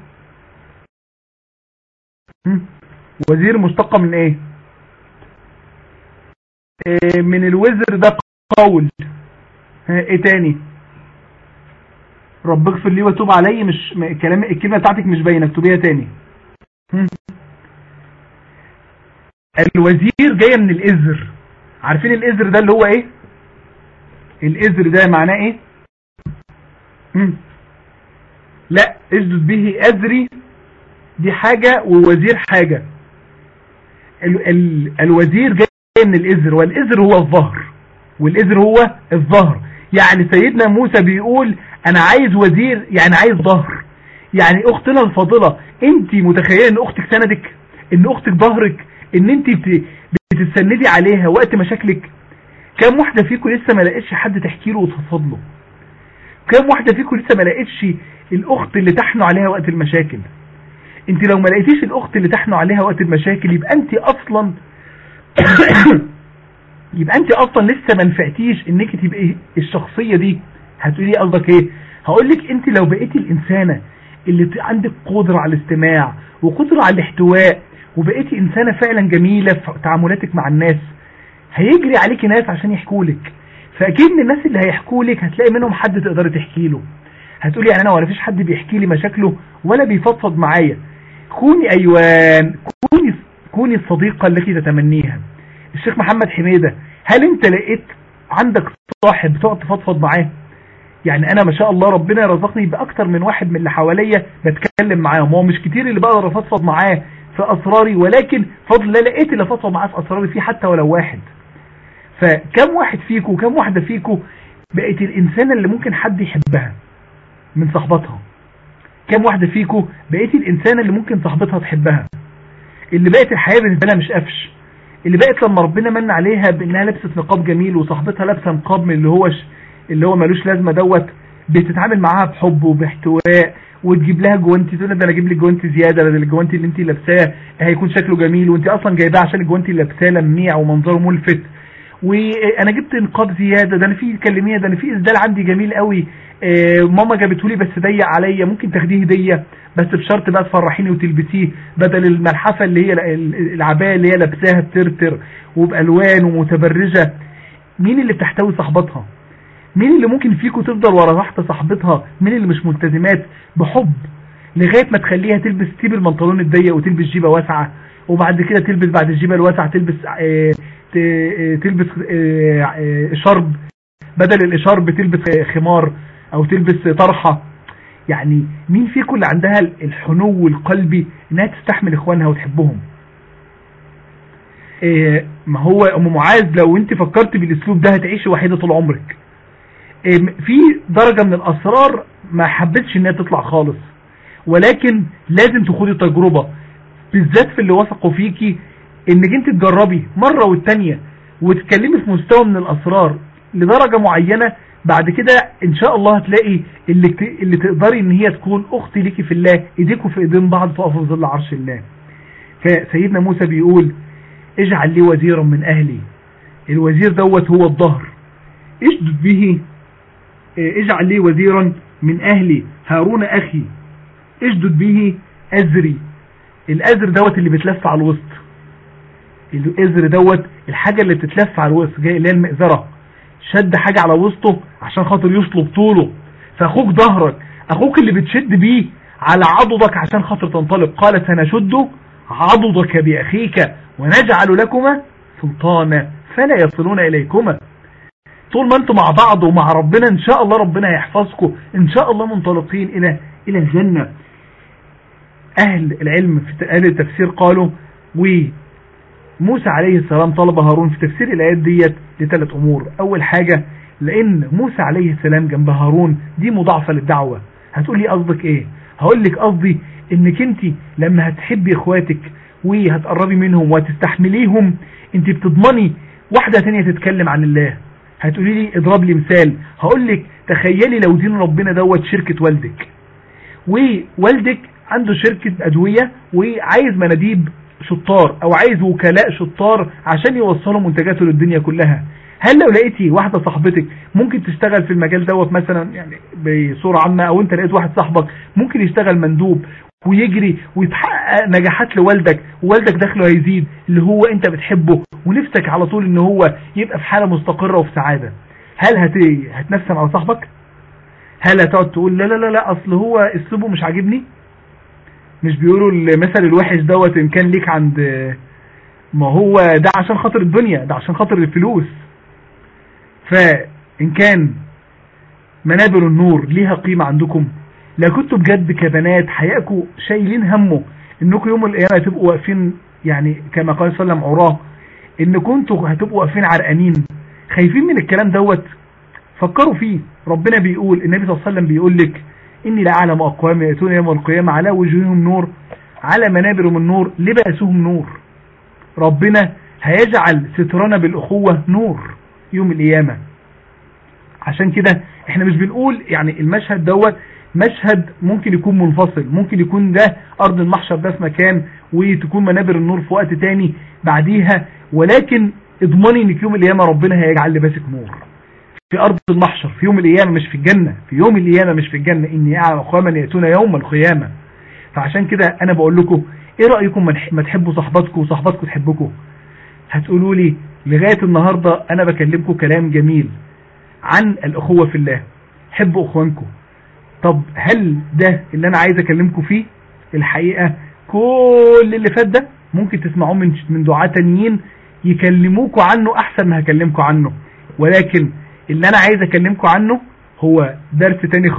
وزير مشتقة من ايه إيه من الوزر ده قول ايه تاني رب اغفر لي وتوب علي مش كلام الكلمة بتاعتك مش باينة اكتبيها تاني الوزير جاية من الازر عارفين الازر ده اللي هو ايه الازر ده معناه ايه مم. لا اجدد به ازري دي حاجة ووزير حاجة ال ال الوزير جاي من الازر والازر هو الظهر والازر هو الظهر يعني سيدنا موسى بيقول انا عايز وزير يعني عايز ظهر يعني اختنا الفاضلة انت متخيلة ان اختك سندك ان اختك ظهرك ان انت بتتسندي عليها وقت مشاكلك كم واحدة فيكم لسه ما لقيتش حد تحكي له وتفضل له كم واحدة فيكم لسه ما لقيتش الاخت اللي تحنوا عليها وقت المشاكل انت لو ما لقيتيش الاخت اللي تحنوا عليها وقت المشاكل يبقى انت اصلا يبقى انت اصلا لسه ما نفعتيش انك تبقي الشخصية دي هتقولي قصدك ايه هقول لك انت لو بقيتي الانسانة اللي عندك قدرة على الاستماع وقدرة على الاحتواء وبقيتي انسانة فعلا جميلة في تعاملاتك مع الناس هيجري عليكي ناس عشان يحكوا لك فاكيد من الناس اللي هيحكوا لك هتلاقي منهم حد تقدري تحكي له هتقولي يعني انا ولا فيش حد بيحكي لي مشاكله ولا بيفضفض معايا كوني ايوان كوني كوني الصديقة التي تتمنيها الشيخ محمد حميدة هل انت لقيت عندك صاحب بتقعد تفضفض معاه يعني انا ما شاء الله ربنا رزقني باكتر من واحد من اللي حواليا بتكلم معاهم هو مش كتير اللي بقدر افضفض معاه في اسراري ولكن فضل الله لقيت اللي فضفض معاه في اسراري فيه حتى ولو واحد فكم واحد فيكم وكم واحدة فيكم بقت الانسانة اللي ممكن حد يحبها من صحبتها كم واحدة فيكم بقيت الانسانة اللي ممكن صاحبتها تحبها اللي بقت الحياة بالنسبة لها مش قفش اللي بقت لما ربنا من عليها بانها لبست نقاب جميل وصاحبتها لابسه نقاب من اللي هو ش... اللي هو ملوش لازمه دوت بتتعامل معاها بحب وباحتواء وتجيب لها جوانتي تقول لها ده انا اجيب لك جوانتي زياده بدل الجوانتي اللي انت لابساه هيكون شكله جميل وانت اصلا جايباه عشان الجوانتي اللي لابساه لميع ومنظره ملفت وانا جبت نقاب زياده ده انا في كلميه ده انا في اسدال عندي جميل قوي آه، ماما جابته لي بس ضيق عليا ممكن تاخديه هديه بس بشرط بقى تفرحيني وتلبسيه بدل الملحفه اللي هي ال- العبايه اللي هي لابساها بترتر وبالوان ومتبرجه مين اللي بتحتوي صاحبتها مين اللي ممكن فيكم تفضل ورا تحت صاحبتها مين اللي مش ملتزمات بحب لغايه ما تخليها تلبس تسيب البنطلون الضيق وتلبس جيبه واسعه وبعد كده تلبس بعد الجيبه الواسعه تلبس آه، ت- آه، تلبس آه، آه، شرب بدل الاشارب تلبس خمار او تلبس طرحه يعني مين فيكم اللي عندها الحنو القلبي انها تستحمل اخوانها وتحبهم إيه ما هو ام معاذ لو انت فكرت بالاسلوب ده هتعيشي وحيده طول عمرك إيه في درجه من الاسرار ما حبيتش انها تطلع خالص ولكن لازم تخوضي تجربه بالذات في اللي وثقوا فيكي انك انت تجربي مره والتانيه وتتكلمي في مستوى من الاسرار لدرجه معينه بعد كده ان شاء الله هتلاقي اللي ت- اللي تقدري ان هي تكون اختي ليكي في الله ايديكوا في ايدين بعض تقفوا في ظل عرش الله فسيدنا موسى بيقول اجعل لي وزيرا من اهلي الوزير دوت هو الظهر اشدد به اه، اجعل لي وزيرا من اهلي هارون اخي اشدد به ازري الازر دوت اللي بتلف على الوسط الازر دوت الحاجة اللي بتتلف على الوسط جاي اللي هي المئزرة شد حاجة على وسطه عشان خاطر يصلب طوله فاخوك ظهرك اخوك اللي بتشد بيه على عضدك عشان خاطر تنطلق قال سنشد عضدك باخيك ونجعل لكما سلطانا فلا يصلون اليكما طول ما انتم مع بعض ومع ربنا ان شاء الله ربنا هيحفظكم ان شاء الله منطلقين الى الى الجنة اهل العلم في اهل التفسير قالوا وموسى عليه السلام طلب هارون في تفسير الايات ديت لثلاث امور اول حاجة لان موسى عليه السلام جنب هارون دي مضاعفة للدعوة هتقول لي قصدك ايه هقول لك قصدي انك انت لما هتحبي اخواتك وهتقربي منهم وتستحمليهم انت بتضمني واحدة تانية تتكلم عن الله هتقولي لي اضرب لي مثال هقول لك تخيلي لو دين ربنا دوت شركة والدك ووالدك عنده شركة أدوية وعايز مناديب شطار أو عايز وكلاء شطار عشان يوصلوا منتجاته للدنيا كلها هل لو لقيتي واحدة صاحبتك ممكن تشتغل في المجال دوت مثلا يعني بصورة عامة أو أنت لقيت واحد صاحبك ممكن يشتغل مندوب ويجري ويتحقق نجاحات لوالدك ووالدك دخله هيزيد اللي هو أنت بتحبه ونفسك على طول إن هو يبقى في حالة مستقرة وفي سعادة هل هت... هتنفسم على صاحبك؟ هل هتقعد تقول لا لا لا لا اصل هو اسلوبه مش عاجبني مش بيقولوا المثل الوحش دوت ان كان ليك عند ما هو ده عشان خاطر الدنيا ده عشان خاطر الفلوس فان كان منابر النور ليها قيمة عندكم لا كنتوا بجد كبنات حياكم شايلين همه انكم يوم القيامة تبقوا واقفين يعني كما قال صلى الله عليه وسلم عراه ان كنتوا هتبقوا واقفين عرقانين خايفين من الكلام دوت فكروا فيه ربنا بيقول النبي صلى الله عليه وسلم بيقول لك إني لا أعلم أقوام يأتون يوم القيامة على وجوههم نور على منابر من نور لبأسهم نور ربنا هيجعل سترنا بالأخوة نور يوم القيامة عشان كده احنا مش بنقول يعني المشهد دوت مشهد ممكن يكون منفصل ممكن يكون ده أرض المحشر ده في مكان وتكون منابر النور في وقت تاني بعديها ولكن اضمني انك يوم القيامة ربنا هيجعل لباسك نور في أرض المحشر في يوم القيامة مش في الجنة في يوم القيامة مش في الجنة إني أعلم أقواما يأتون يوم القيامة فعشان كده أنا بقول لكم إيه رأيكم ما تحبوا صحباتكم وصحباتكم تحبكم هتقولوا لي لغاية النهاردة أنا بكلمكم كلام جميل عن الأخوة في الله حبوا أخوانكم طب هل ده اللي أنا عايز أكلمكم فيه الحقيقة كل اللي فات ده ممكن تسمعوه من من دعاة تانيين يكلموكوا عنه أحسن ما هكلمكم عنه ولكن اللي انا عايز اكلمكم عنه هو درس تاني خالص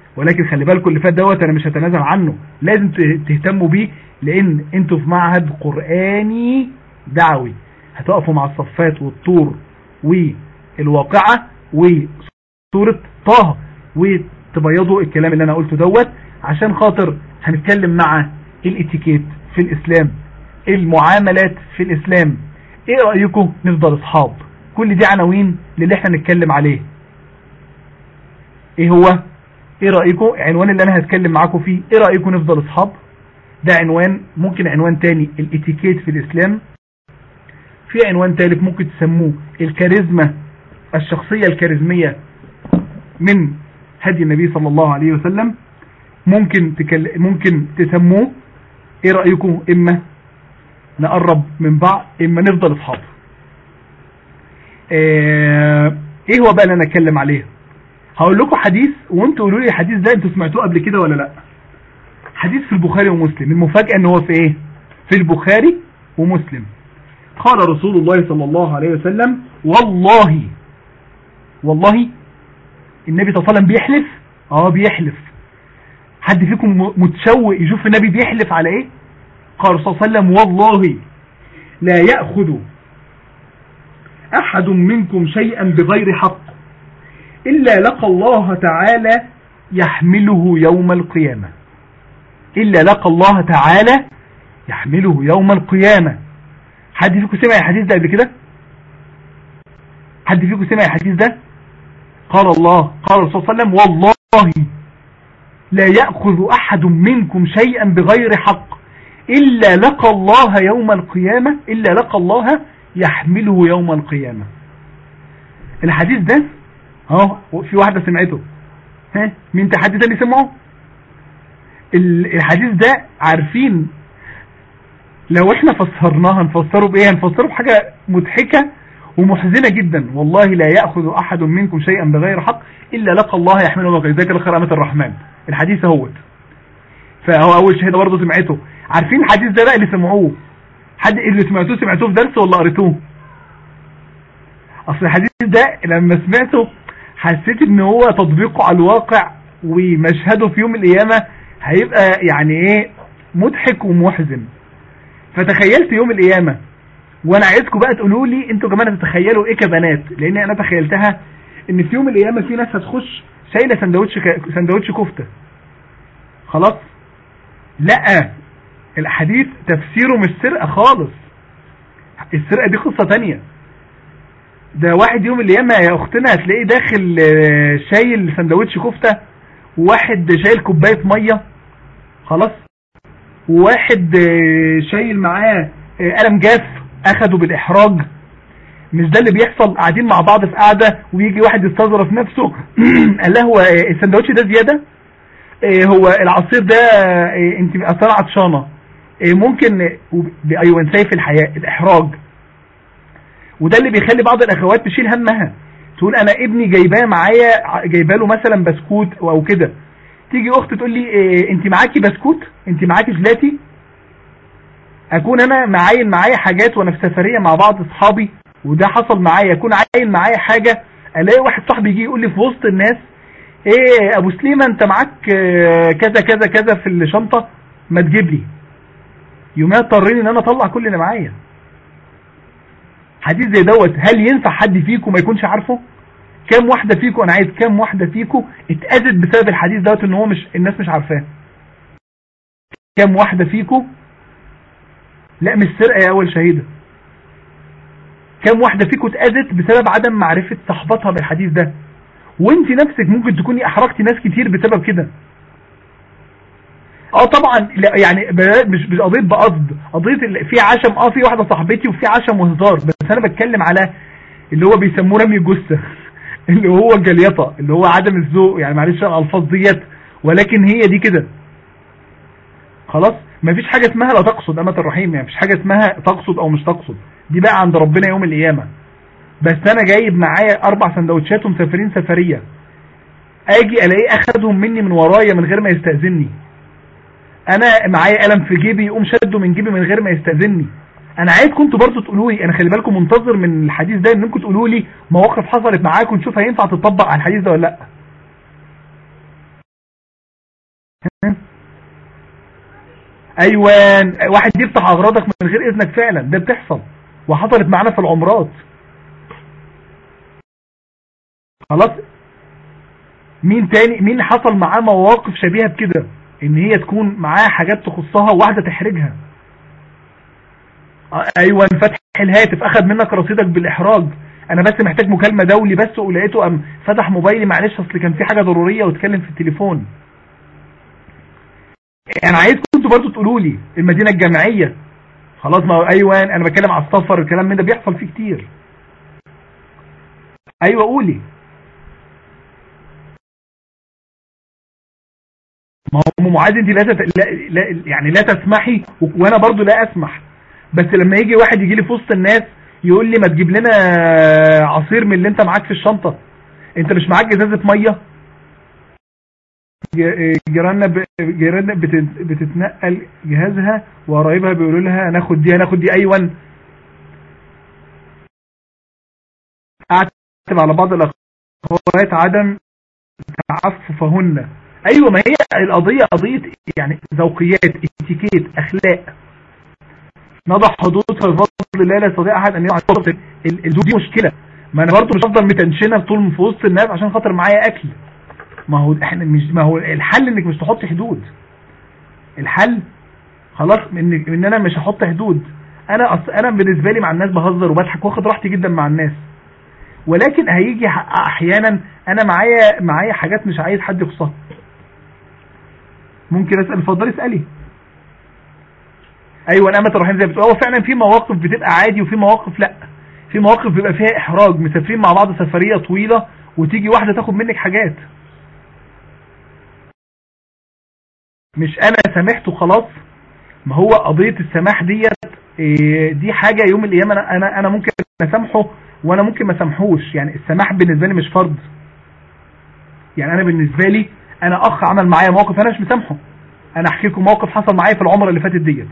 ولكن خلي بالكم اللي فات دوت انا مش هتنازل عنه لازم ت- تهتموا بيه لان انتوا في معهد قرآني دعوي هتقفوا مع الصفات والطور والواقعة وسورة طه وتبيضوا الكلام اللي انا قلته دوت عشان خاطر هنتكلم مع الاتيكيت في الاسلام المعاملات في الاسلام ايه رأيكم نفضل اصحاب كل دي عناوين للي احنا نتكلم عليه ايه هو ايه رأيكم عنوان اللي انا هتكلم معاكم فيه ايه رأيكم نفضل اصحاب ده عنوان ممكن عنوان تاني الاتيكيت في الاسلام في عنوان تالت ممكن تسموه الكاريزما الشخصية الكاريزمية من هدي النبي صلى الله عليه وسلم ممكن تكل... ممكن تسموه ايه رأيكم اما نقرب من بعض اما نفضل اصحاب آه، ايه هو بقى اللي انا اتكلم عليه هقول لكم حديث وانتوا قولوا لي الحديث ده انتوا سمعتوه قبل كده ولا لا حديث في البخاري ومسلم المفاجأة ان هو في ايه في البخاري ومسلم قال رسول الله صلى الله عليه وسلم والله والله النبي صلى الله عليه وسلم بيحلف اه بيحلف حد فيكم م- متشوق يشوف النبي بيحلف على ايه قال الرسول صلى الله عليه وسلم والله لا يأخذ أحد منكم شيئا بغير حق إلا لقى الله تعالى يحمله يوم القيامة إلا لقى الله تعالى يحمله يوم القيامة حد فيكم سمع الحديث ده قبل كده حد فيكم سمع الحديث ده قال الله قال الرسول صلى الله عليه وسلم والله لا يأخذ أحد منكم شيئا بغير حق إلا لقى الله يوم القيامة إلا لقى الله يحمله يوم القيامة الحديث ده اهو في واحدة سمعته ها مين تحدي تاني سمعه ال- الحديث ده عارفين لو احنا فسرناها نفسره بايه هنفسره بحاجة مضحكة ومحزنة جدا والله لا يأخذ احد منكم شيئا بغير حق الا لقى الله يحمله يوم القيامة ذكر خرامة الرحمن الحديث اهوت فهو اول شهادة برضه سمعته عارفين الحديث ده بقى اللي سمعوه حد اللي سمعتوه سمعتوه في درس ولا قريتوه اصل الحديث ده لما سمعته حسيت ان هو تطبيقه على الواقع ومشهده في يوم القيامة هيبقى يعني ايه مضحك ومحزن فتخيلت يوم القيامة وانا عايزكم بقى تقولوا لي انتوا كمان تتخيلوا ايه كبنات لان انا تخيلتها ان في يوم القيامة في ناس هتخش شايلة سندوتش ك... سندوتش كفتة خلاص لا الحديث تفسيره مش سرقة خالص السرقة دي قصة تانية ده واحد يوم القيامة يا اختنا هتلاقيه داخل آه، شايل سندوتش كفتة وواحد شايل كوباية مية خلاص وواحد آه، شايل معاه آه، قلم جاف اخده بالاحراج مش ده اللي بيحصل قاعدين مع بعض في قعدة ويجي واحد يستظرف نفسه قال له هو آه، السندوتش ده زيادة آه، هو العصير ده آه، انت اصلا عطشانة آه، ممكن آه، وب- ايوه سيف الحياة الاحراج وده اللي بيخلي بعض الاخوات تشيل همها تقول انا ابني جايباه معايا جايبه له مثلا بسكوت او كده تيجي اخت تقول لي إيه انت معاكي بسكوت انت معاكي جلاتي اكون انا معاين معايا حاجات وانا في سفريه مع بعض اصحابي وده حصل معايا اكون عاين معايا حاجه الاقي واحد صاحبي يجي يقول لي في وسط الناس ايه ابو سليمه انت معاك آه، كذا كذا كذا في الشنطه ما تجيب لي يوميا اضطريني ان انا اطلع كل اللي معايا حديث زي دوت هل ينفع حد فيكم ما يكونش عارفه كام واحدة فيكم انا عايز كام واحدة فيكم اتأذت بسبب الحديث دوت ان هو مش الناس مش عارفاه كام واحدة فيكم لا مش سرقة يا اول شهيدة كام واحدة فيكم اتأذت بسبب عدم معرفة صحبتها بالحديث ده وانت نفسك ممكن تكوني احرجتي ناس كتير بسبب كده اه طبعا لا يعني ب- مش مش قضيه بقصد قضيه ال- في عشم اه في واحده صاحبتي وفي عشم وهزار بس انا بتكلم على اللي هو بيسموه رمي الجثه اللي هو الجليطه اللي هو عدم الذوق يعني معلش الالفاظ ديت ولكن هي دي كده خلاص مفيش حاجه اسمها لا تقصد امه الرحيم يعني مفيش حاجه اسمها تقصد او مش تقصد دي بقى عند ربنا يوم القيامه بس انا جايب معايا اربع سندوتشات ومسافرين سفريه اجي الاقيه اخدهم مني من ورايا من غير ما يستاذني انا معايا قلم في جيبي يقوم شده من جيبي من غير ما يستاذني انا عايزكم انتوا برضه تقولوا لي انا خلي بالكم منتظر من الحديث ده انكم تقولوا لي مواقف حصلت معاكم نشوف هينفع تطبق على الحديث ده ولا لا ايوان واحد يفتح اغراضك من غير اذنك فعلا ده بتحصل وحصلت معانا في العمرات خلاص مين تاني مين حصل معاه مواقف شبيهة بكده ان هي تكون معاه حاجات تخصها وواحدة تحرجها ايوه فتح الهاتف اخذ منك رصيدك بالاحراج انا بس محتاج مكالمة دولي بس ولقيته ام فتح موبايلي معلش اصل كان في حاجة ضرورية واتكلم في التليفون انا عايزكم انتوا برضو تقولوا لي المدينة الجامعية خلاص ما هو ايوه انا بتكلم على السفر الكلام من ده بيحصل فيه كتير ايوه قولي ما هو ام معاذ انت لا, تت... لا, لا يعني لا تسمحي وانا برضو لا اسمح بس لما يجي واحد يجي لي في وسط الناس يقول لي ما تجيب لنا عصير من اللي انت معاك في الشنطة انت مش معاك ازازة مية جيراننا ب... جيراننا بت... بتتنقل جهازها وقرايبها بيقولوا لها ناخد دي هناخد دي ايوان اعتب على بعض الاخوات عدم تعففهن ايوه ما هي القضية قضية يعني ذوقيات اتيكيت اخلاق نضع حدود فبفضل الله لا يستطيع احد ان يعطي الحدود دي مشكلة ما انا برضو مش هفضل متنشنة طول في وسط الناس عشان خاطر معايا اكل ما هو احنا مش ما هو الحل انك مش تحط حدود الحل خلاص ان ان انا مش هحط حدود انا أص... انا بالنسبه لي مع الناس بهزر وبضحك واخد راحتي جدا مع الناس ولكن هيجي احيانا انا معايا معايا حاجات مش عايز حد يخصها ممكن اسال اتفضلي اسالي ايوه انا الرحيم زي بتقول هو فعلا في مواقف بتبقى عادي وفي مواقف لا في مواقف بيبقى فيها احراج مسافرين مع بعض سفريه طويله وتيجي واحده تاخد منك حاجات مش انا سامحت وخلاص ما هو قضية السماح ديت دي حاجة يوم القيامة انا انا انا ممكن اسامحه وانا ممكن ما اسامحوش يعني السماح بالنسبة لي مش فرض يعني انا بالنسبة لي انا اخ عمل معايا موقف انا مش مسامحه انا احكي لكم موقف حصل معايا في العمرة اللي فاتت ديت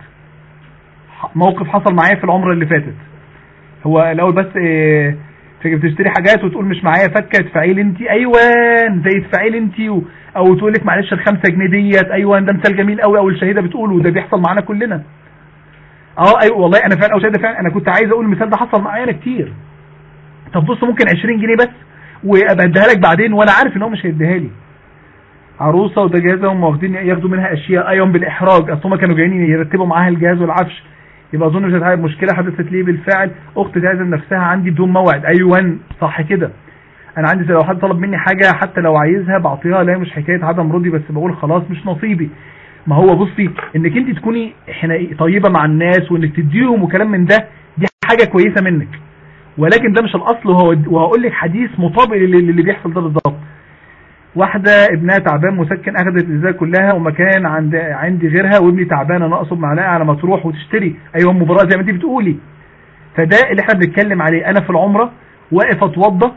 موقف حصل معايا في العمرة اللي فاتت هو الاول بس إيه بتشتري حاجات وتقول مش معايا فكه ادفعي لي انت ايوان زي ادفعي لي انت و... او تقول لك معلش ال5 جنيه ديت ايوان ده مثال جميل قوي او الشهيده بتقول وده بيحصل معانا كلنا اه ايوه والله انا فعلا او شهيده فعلا انا كنت عايز اقول المثال ده حصل معايا انا كتير طب بص ممكن 20 جنيه بس وابقى اديها لك بعدين وانا عارف ان هو مش هيديها لي عروسه وده جهازها هم واخدين ياخدوا منها اشياء ايوه بالاحراج اصل هم كانوا جايين يرتبوا معاها الجهاز والعفش يبقى اظن مش هتعرف مشكله حدثت لي بالفعل اخت تعزم نفسها عندي بدون موعد ايوه صح كده انا عندي لو حد طلب مني حاجه حتى لو عايزها بعطيها لا مش حكايه عدم رضي بس بقول خلاص مش نصيبي ما هو بصي انك انت تكوني طيبه مع الناس وانك تديهم وكلام من ده دي حاجه كويسه منك ولكن ده مش الاصل وهو وهقول لك حديث مطابق للي بيحصل ده بالظبط واحدة ابنها تعبان مسكن اخذت الازازه كلها ومكان عند عندي غيرها وابني تعبان انا اقصد معلقه على ما تروح وتشتري ايوه مباراه زي ما انت بتقولي فده اللي احنا بنتكلم عليه انا في العمره واقف اتوضى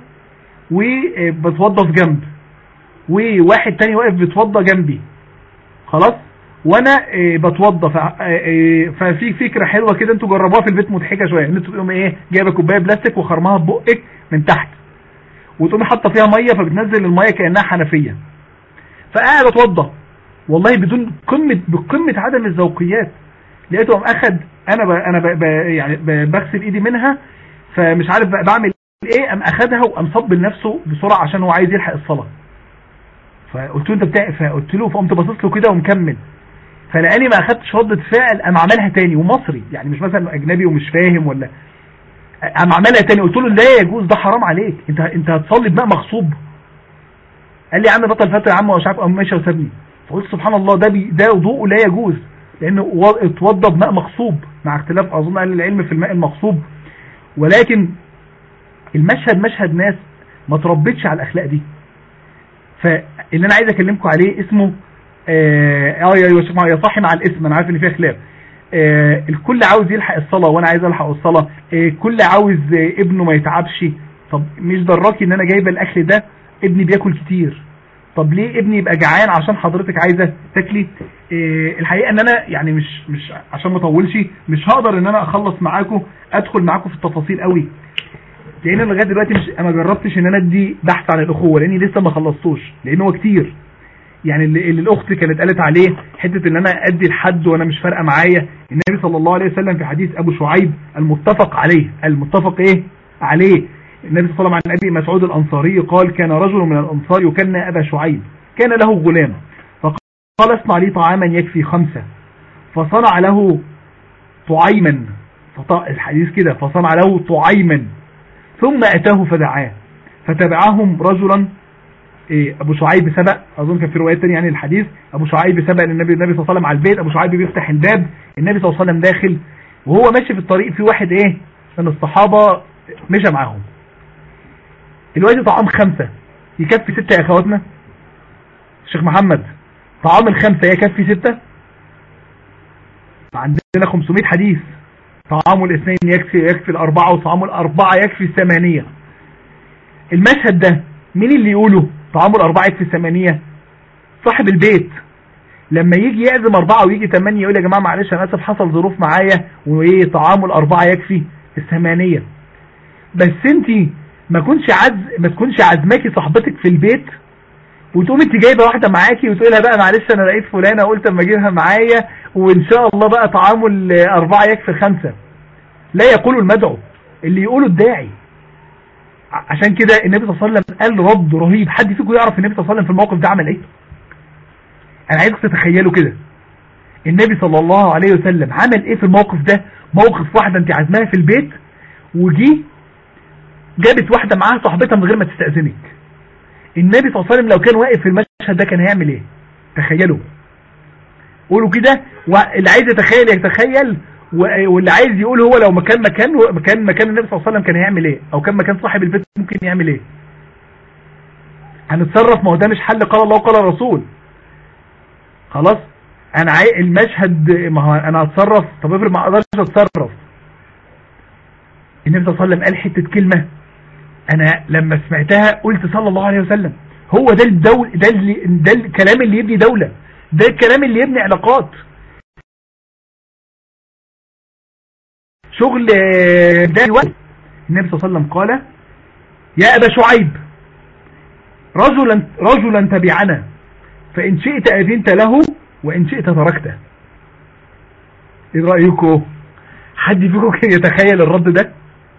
وبتوضى في جنب وواحد تاني واقف بيتوضى جنبي خلاص وانا بتوضى ففي فكره حلوه كده انتوا جربوها في البيت مضحكه شويه ان انتوا تقوموا ايه جايبه كوبايه بلاستيك وخرمها ببقك من تحت وتقومي حاطه فيها ميه فبتنزل الميه كانها حنفيه فقاعد اتوضى والله بدون قمه بقمه عدم الذوقيات لقيته قام اخد انا ب انا ب ب يعني بغسل ايدي منها فمش عارف بعمل ايه قام اخدها وقام صب لنفسه بسرعه عشان هو عايز يلحق الصلاه فقلت له انت بتاع فقلت له فقمت باصص له كده ومكمل فلقاني ما اخدتش ردة فعل قام عملها تاني ومصري يعني مش مثلا اجنبي ومش فاهم ولا قام عملها تاني قلت له لا يجوز ده حرام عليك انت انت هتصلي بماء مغصوب قال لي يا عم بطل فتره يا عم ومش عارف قام ماشي وسابني فقلت سبحان الله ده بي ده وضوءه لا يجوز لانه اتوضى بماء مغصوب مع اختلاف اظن اهل العلم في الماء المغصوب ولكن المشهد مشهد ناس ما تربتش على الاخلاق دي فاللي انا عايز اكلمكم عليه اسمه اه يا يا صاحي مع الاسم انا عارف ان فيه خلاف آه الكل عاوز يلحق الصلاة وانا عايز الحق الصلاة آه الكل عاوز آه ابنه ما يتعبش طب مش دراكي ان انا جايبه الاكل ده ابني بياكل كتير طب ليه ابني يبقى جعان عشان حضرتك عايزه تاكلي الحقيقه ان انا يعني مش مش عشان ما اطولش مش هقدر ان انا اخلص معاكم ادخل معاكم في التفاصيل قوي لان انا لغايه دلوقتي مش انا جربتش ان انا ادي بحث عن الاخوه لاني لسه ما خلصتوش لان هو كتير يعني اللي, اللي الاخت كانت قالت عليه حته ان انا ادي الحد وانا مش فارقه معايا النبي صلى الله عليه وسلم في حديث ابو شعيب المتفق عليه المتفق ايه عليه النبي صلى الله عليه وسلم عن ابي مسعود الانصاري قال كان رجل من الانصار يكنى ابا شعيب كان له غلام فقال اصنع لي طعاما يكفي خمسه فصنع له طعيما الحديث كده فصنع له طعيما ثم اتاه فدعاه فتبعهم رجلا إيه ابو شعيب سبق اظن كان في روايات ثانيه يعني الحديث ابو شعيب سبق للنبي النبي صلى الله عليه وسلم على البيت ابو شعيب بيفتح الباب النبي صلى الله عليه وسلم داخل وهو ماشي في الطريق في واحد ايه من الصحابه مشى معاهم دلوقتي طعام خمسة يكفي ستة يا اخواتنا الشيخ محمد طعام الخمسة يكفي ستة عندنا 500 حديث طعام الاثنين يكفي يكفي الاربعة وطعام الاربعة يكفي الثمانية المشهد ده مين اللي يقوله طعام الاربعة يكفي الثمانية صاحب البيت لما يجي يعزم اربعة ويجي ثمانية يقول يا جماعة معلش انا اسف حصل ظروف معايا وايه طعام الاربعة يكفي الثمانية بس انت ما كنش عز ما تكونش عزماكي صاحبتك في البيت وتقوم انت جايبه واحده معاكي وتقولها بقى معلش انا لقيت فلانه قلت اما اجيبها معايا وان شاء الله بقى طعامه اربعه يكفي خمسه لا يقول المدعو اللي يقوله الداعي عشان كده النبي صلى الله عليه وسلم قال رد رهيب حد فيكم يعرف النبي صلى الله عليه وسلم في الموقف ده عمل ايه انا عايزك تتخيلوا كده النبي صلى الله عليه وسلم عمل ايه في الموقف ده موقف واحده انت عازماها في البيت وجي جابت واحده معاها صاحبتها من غير ما تستأذنك النبي صلى الله عليه وسلم لو كان واقف في المشهد ده كان هيعمل ايه تخيلوا قولوا كده واللي عايز يتخيل يتخيل واللي عايز يقول هو لو مكان مكان مكان مكان النبي صلى الله عليه وسلم كان هيعمل ايه او كان مكان صاحب البيت ممكن يعمل ايه هنتصرف ما هو ده مش حل قال الله وقال الرسول خلاص انا عاي... المشهد ما هو انا هتصرف طب افرض ما اقدرش اتصرف النبي صلى الله عليه وسلم قال حته كلمه انا لما سمعتها قلت صلى الله عليه وسلم هو ده الدول ده اللي ده الكلام اللي يبني دولة ده الكلام اللي يبني علاقات شغل ده الوقت النبي صلى الله عليه وسلم قال يا أبا شعيب رجلا رجلا تبعنا فإن شئت أذنت له وإن شئت تركته ايه رأيكم حد فيكم كان يتخيل الرد ده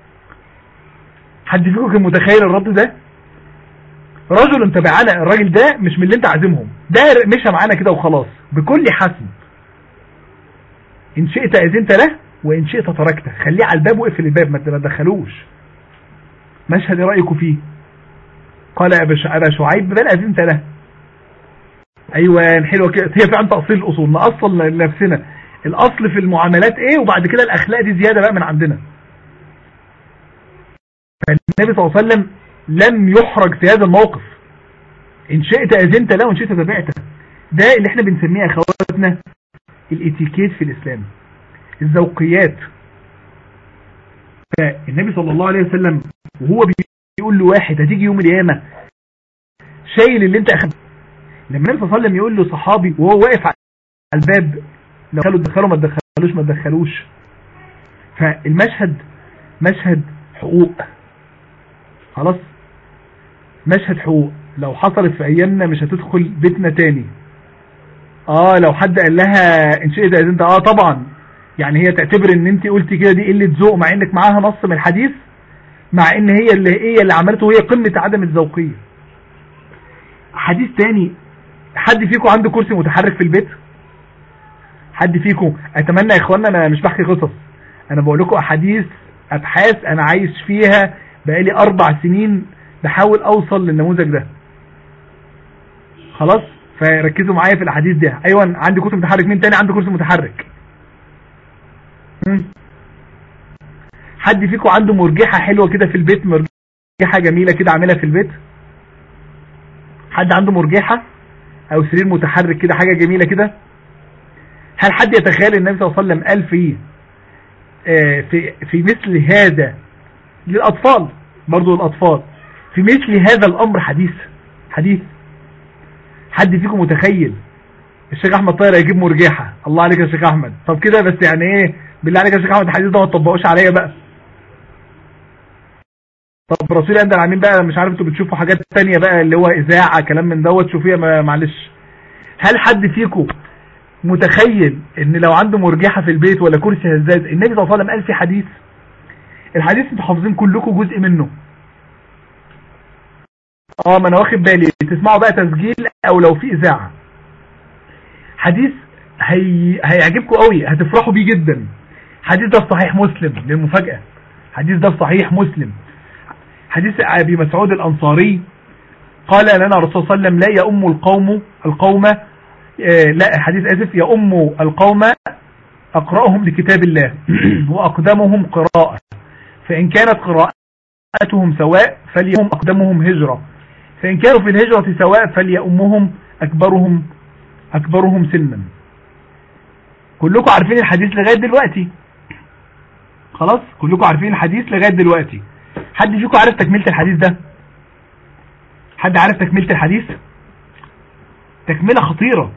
حد فيكم كان متخيل الرد ده رجل تبعنا الراجل ده مش من اللي انت عازمهم ده مشى معانا كده وخلاص بكل حسب ان شئت اذنت له وان شئت تركته خليه على الباب واقفل الباب ما تدخلوش مشهد رايكم فيه قال ابا شعيب بل اذنت له ايوه حلوه كده هي فعلا تاصيل الاصول ناصل لنفسنا الاصل في المعاملات ايه وبعد كده الاخلاق دي زياده بقى من عندنا فالنبي صلى الله عليه وسلم لم يحرج في هذا الموقف ان شئت اذنت له وان شئت تبعته ده اللي احنا بنسميه اخواتنا الاتيكيت في الاسلام الذوقيات فالنبي صلى الله عليه وسلم وهو بيقول له واحد هتيجي يوم القيامه شايل اللي انت اخذته لما النبي صلى الله عليه وسلم يقول له صحابي وهو واقف على الباب لو دخلوا دخلوا ما تدخلوش ما تدخلوش فالمشهد مشهد حقوق خلاص مشهد حقوق لو حصلت في ايامنا مش هتدخل بيتنا تاني اه لو حد قال لها ان شئت اذا انت اه طبعا يعني هي تعتبر ان انت قلتي كده دي قله ذوق مع انك معاها نص من الحديث مع ان هي اللي هي اللي عملته هي قمه عدم الذوقيه حديث تاني حد فيكم عنده كرسي متحرك في البيت حد فيكم اتمنى يا اخوانا انا مش بحكي قصص انا بقول لكم احاديث ابحاث انا عايش فيها بقالي اربع سنين بحاول اوصل للنموذج ده خلاص فركزوا معايا في الاحاديث دي ايوه عندي كرسي متحرك مين تاني عنده كرسي متحرك حد فيكم عنده مرجحة حلوة كده في البيت مرجحة جميلة كده عاملها في البيت حد عنده مرجحة او سرير متحرك كده حاجة جميلة كده هل حد يتخيل النبي صلى الله عليه وسلم قال فيه آه في في مثل هذا للأطفال برضو الأطفال في مثل هذا الأمر حديث حديث حد فيكم متخيل الشيخ أحمد طاهر هيجيب مرجحة الله عليك يا شيخ أحمد طب كده بس يعني إيه بالله عليك يا شيخ أحمد الحديث ده ما تطبقوش عليا بقى طب رسول الله العالمين بقى مش عارف انتوا بتشوفوا حاجات تانية بقى اللي هو إذاعة كلام من دوت شوفيها معلش هل حد فيكم متخيل ان لو عنده مرجحة في البيت ولا كرسي هزاز النبي صلى الله عليه وسلم قال في حديث الحديث انتوا حافظين كلكم جزء منه اه ما انا واخد بالي تسمعوا بقى تسجيل او لو في اذاعه حديث هي... هيعجبكم قوي هتفرحوا بيه جدا حديث ده في صحيح مسلم للمفاجاه حديث ده في صحيح مسلم حديث ابي مسعود الانصاري قال لنا الرسول صلى الله عليه وسلم لا يؤم القوم القوم آه لا حديث اسف يؤم القوم اقراهم لكتاب الله واقدمهم قراءه فان كانت قراءتهم سواء فليهم اقدمهم هجره فإن كانوا في الهجرة سواء فليأمهم أكبرهم أكبرهم سنا كلكم عارفين الحديث لغاية دلوقتي خلاص كلكم عارفين الحديث لغاية دلوقتي حد فيكم عارف تكملة الحديث ده حد عارف تكملة الحديث تكملة خطيرة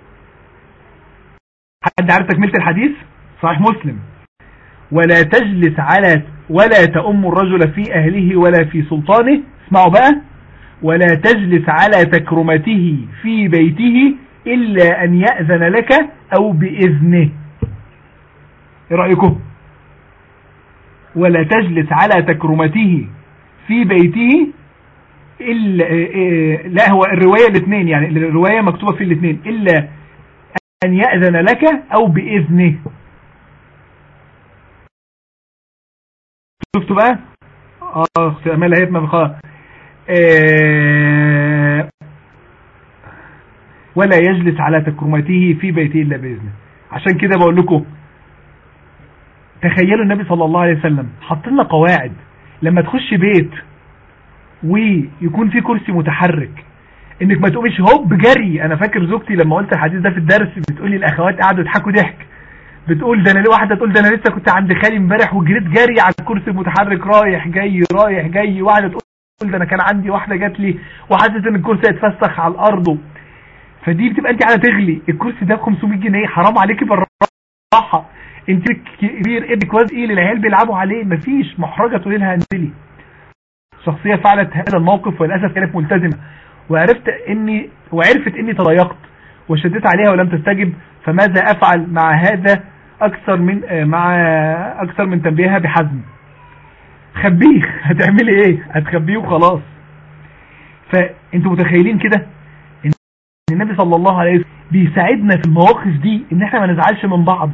حد عارف تكملة الحديث صحيح مسلم ولا تجلس على ولا تأم الرجل في أهله ولا في سلطانه اسمعوا بقى ولا تجلس على تكرمته في بيته إلا أن يأذن لك أو بإذنه ايه رأيكم ولا تجلس على تكرمته في بيته إلا لا هو الرواية الاثنين يعني الرواية مكتوبة في الاثنين إلا أن يأذن لك أو بإذنه شفتوا بقى اه اختي امال هيت ما خلاص آه ولا يجلس على تكرمته في بيته إلا بإذنه عشان كده بقول لكم تخيلوا النبي صلى الله عليه وسلم حط لنا قواعد لما تخش بيت ويكون في كرسي متحرك انك ما تقومش هوب جري انا فاكر زوجتي لما قلت الحديث ده في الدرس بتقولي الاخوات قعدوا يضحكوا ضحك بتقول ده انا واحده تقول ده انا لسه كنت عند خالي امبارح وجريت جري على الكرسي المتحرك رايح جاي رايح جاي وقعدت تقول ده انا كان عندي واحده جات لي وحاسس ان الكرسي هيتفسخ على الارض فدي بتبقى انت على تغلي الكرسي ده ب 500 جنيه حرام عليكي بالراحه انت كبير ابنك وزن ايه العيال بيلعبوا عليه مفيش محرجه تقولي لها انزلي شخصيه فعلت هذا الموقف وللاسف كانت ملتزمه وعرفت اني وعرفت اني تضايقت وشديت عليها ولم تستجب فماذا افعل مع هذا اكثر من مع اكثر من تنبيهها بحزم خبيه هتعملي ايه هتخبيه وخلاص فانتوا متخيلين كده ان النبي صلى الله عليه وسلم بيساعدنا في المواقف دي ان احنا ما نزعلش من بعض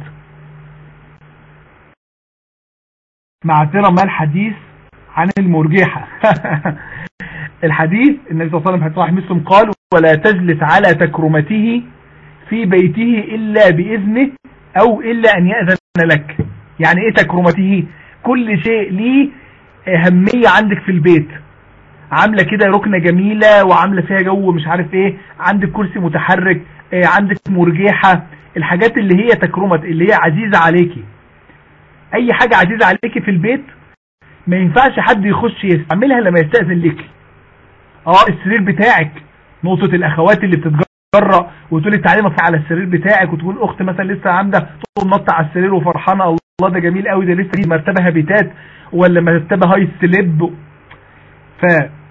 معذره ما الحديث عن المرجحة الحديث النبي صلى الله عليه وسلم صحيح مسلم قال ولا تجلس على تكرمته في بيته إلا بإذنه أو إلا أن يأذن لك يعني إيه تكرمته كل شيء ليه أهمية عندك في البيت عاملة كده ركنة جميلة وعاملة فيها جو مش عارف ايه عندك كرسي متحرك عندك مرجحة الحاجات اللي هي تكرمة اللي هي عزيزة عليكي اي حاجة عزيزة عليكي في البيت ما ينفعش حد يخش يستعملها لما يستأذن لك اه السرير بتاعك نقطة الاخوات اللي بتتجرأ وتقولي تعالي نطلع على السرير بتاعك وتقول اخت مثلا لسه عامله تقوم نط على السرير وفرحانه الله ده جميل قوي ده لسه دي مرتبه هابيتات ولا مرتبه هاي سليب ف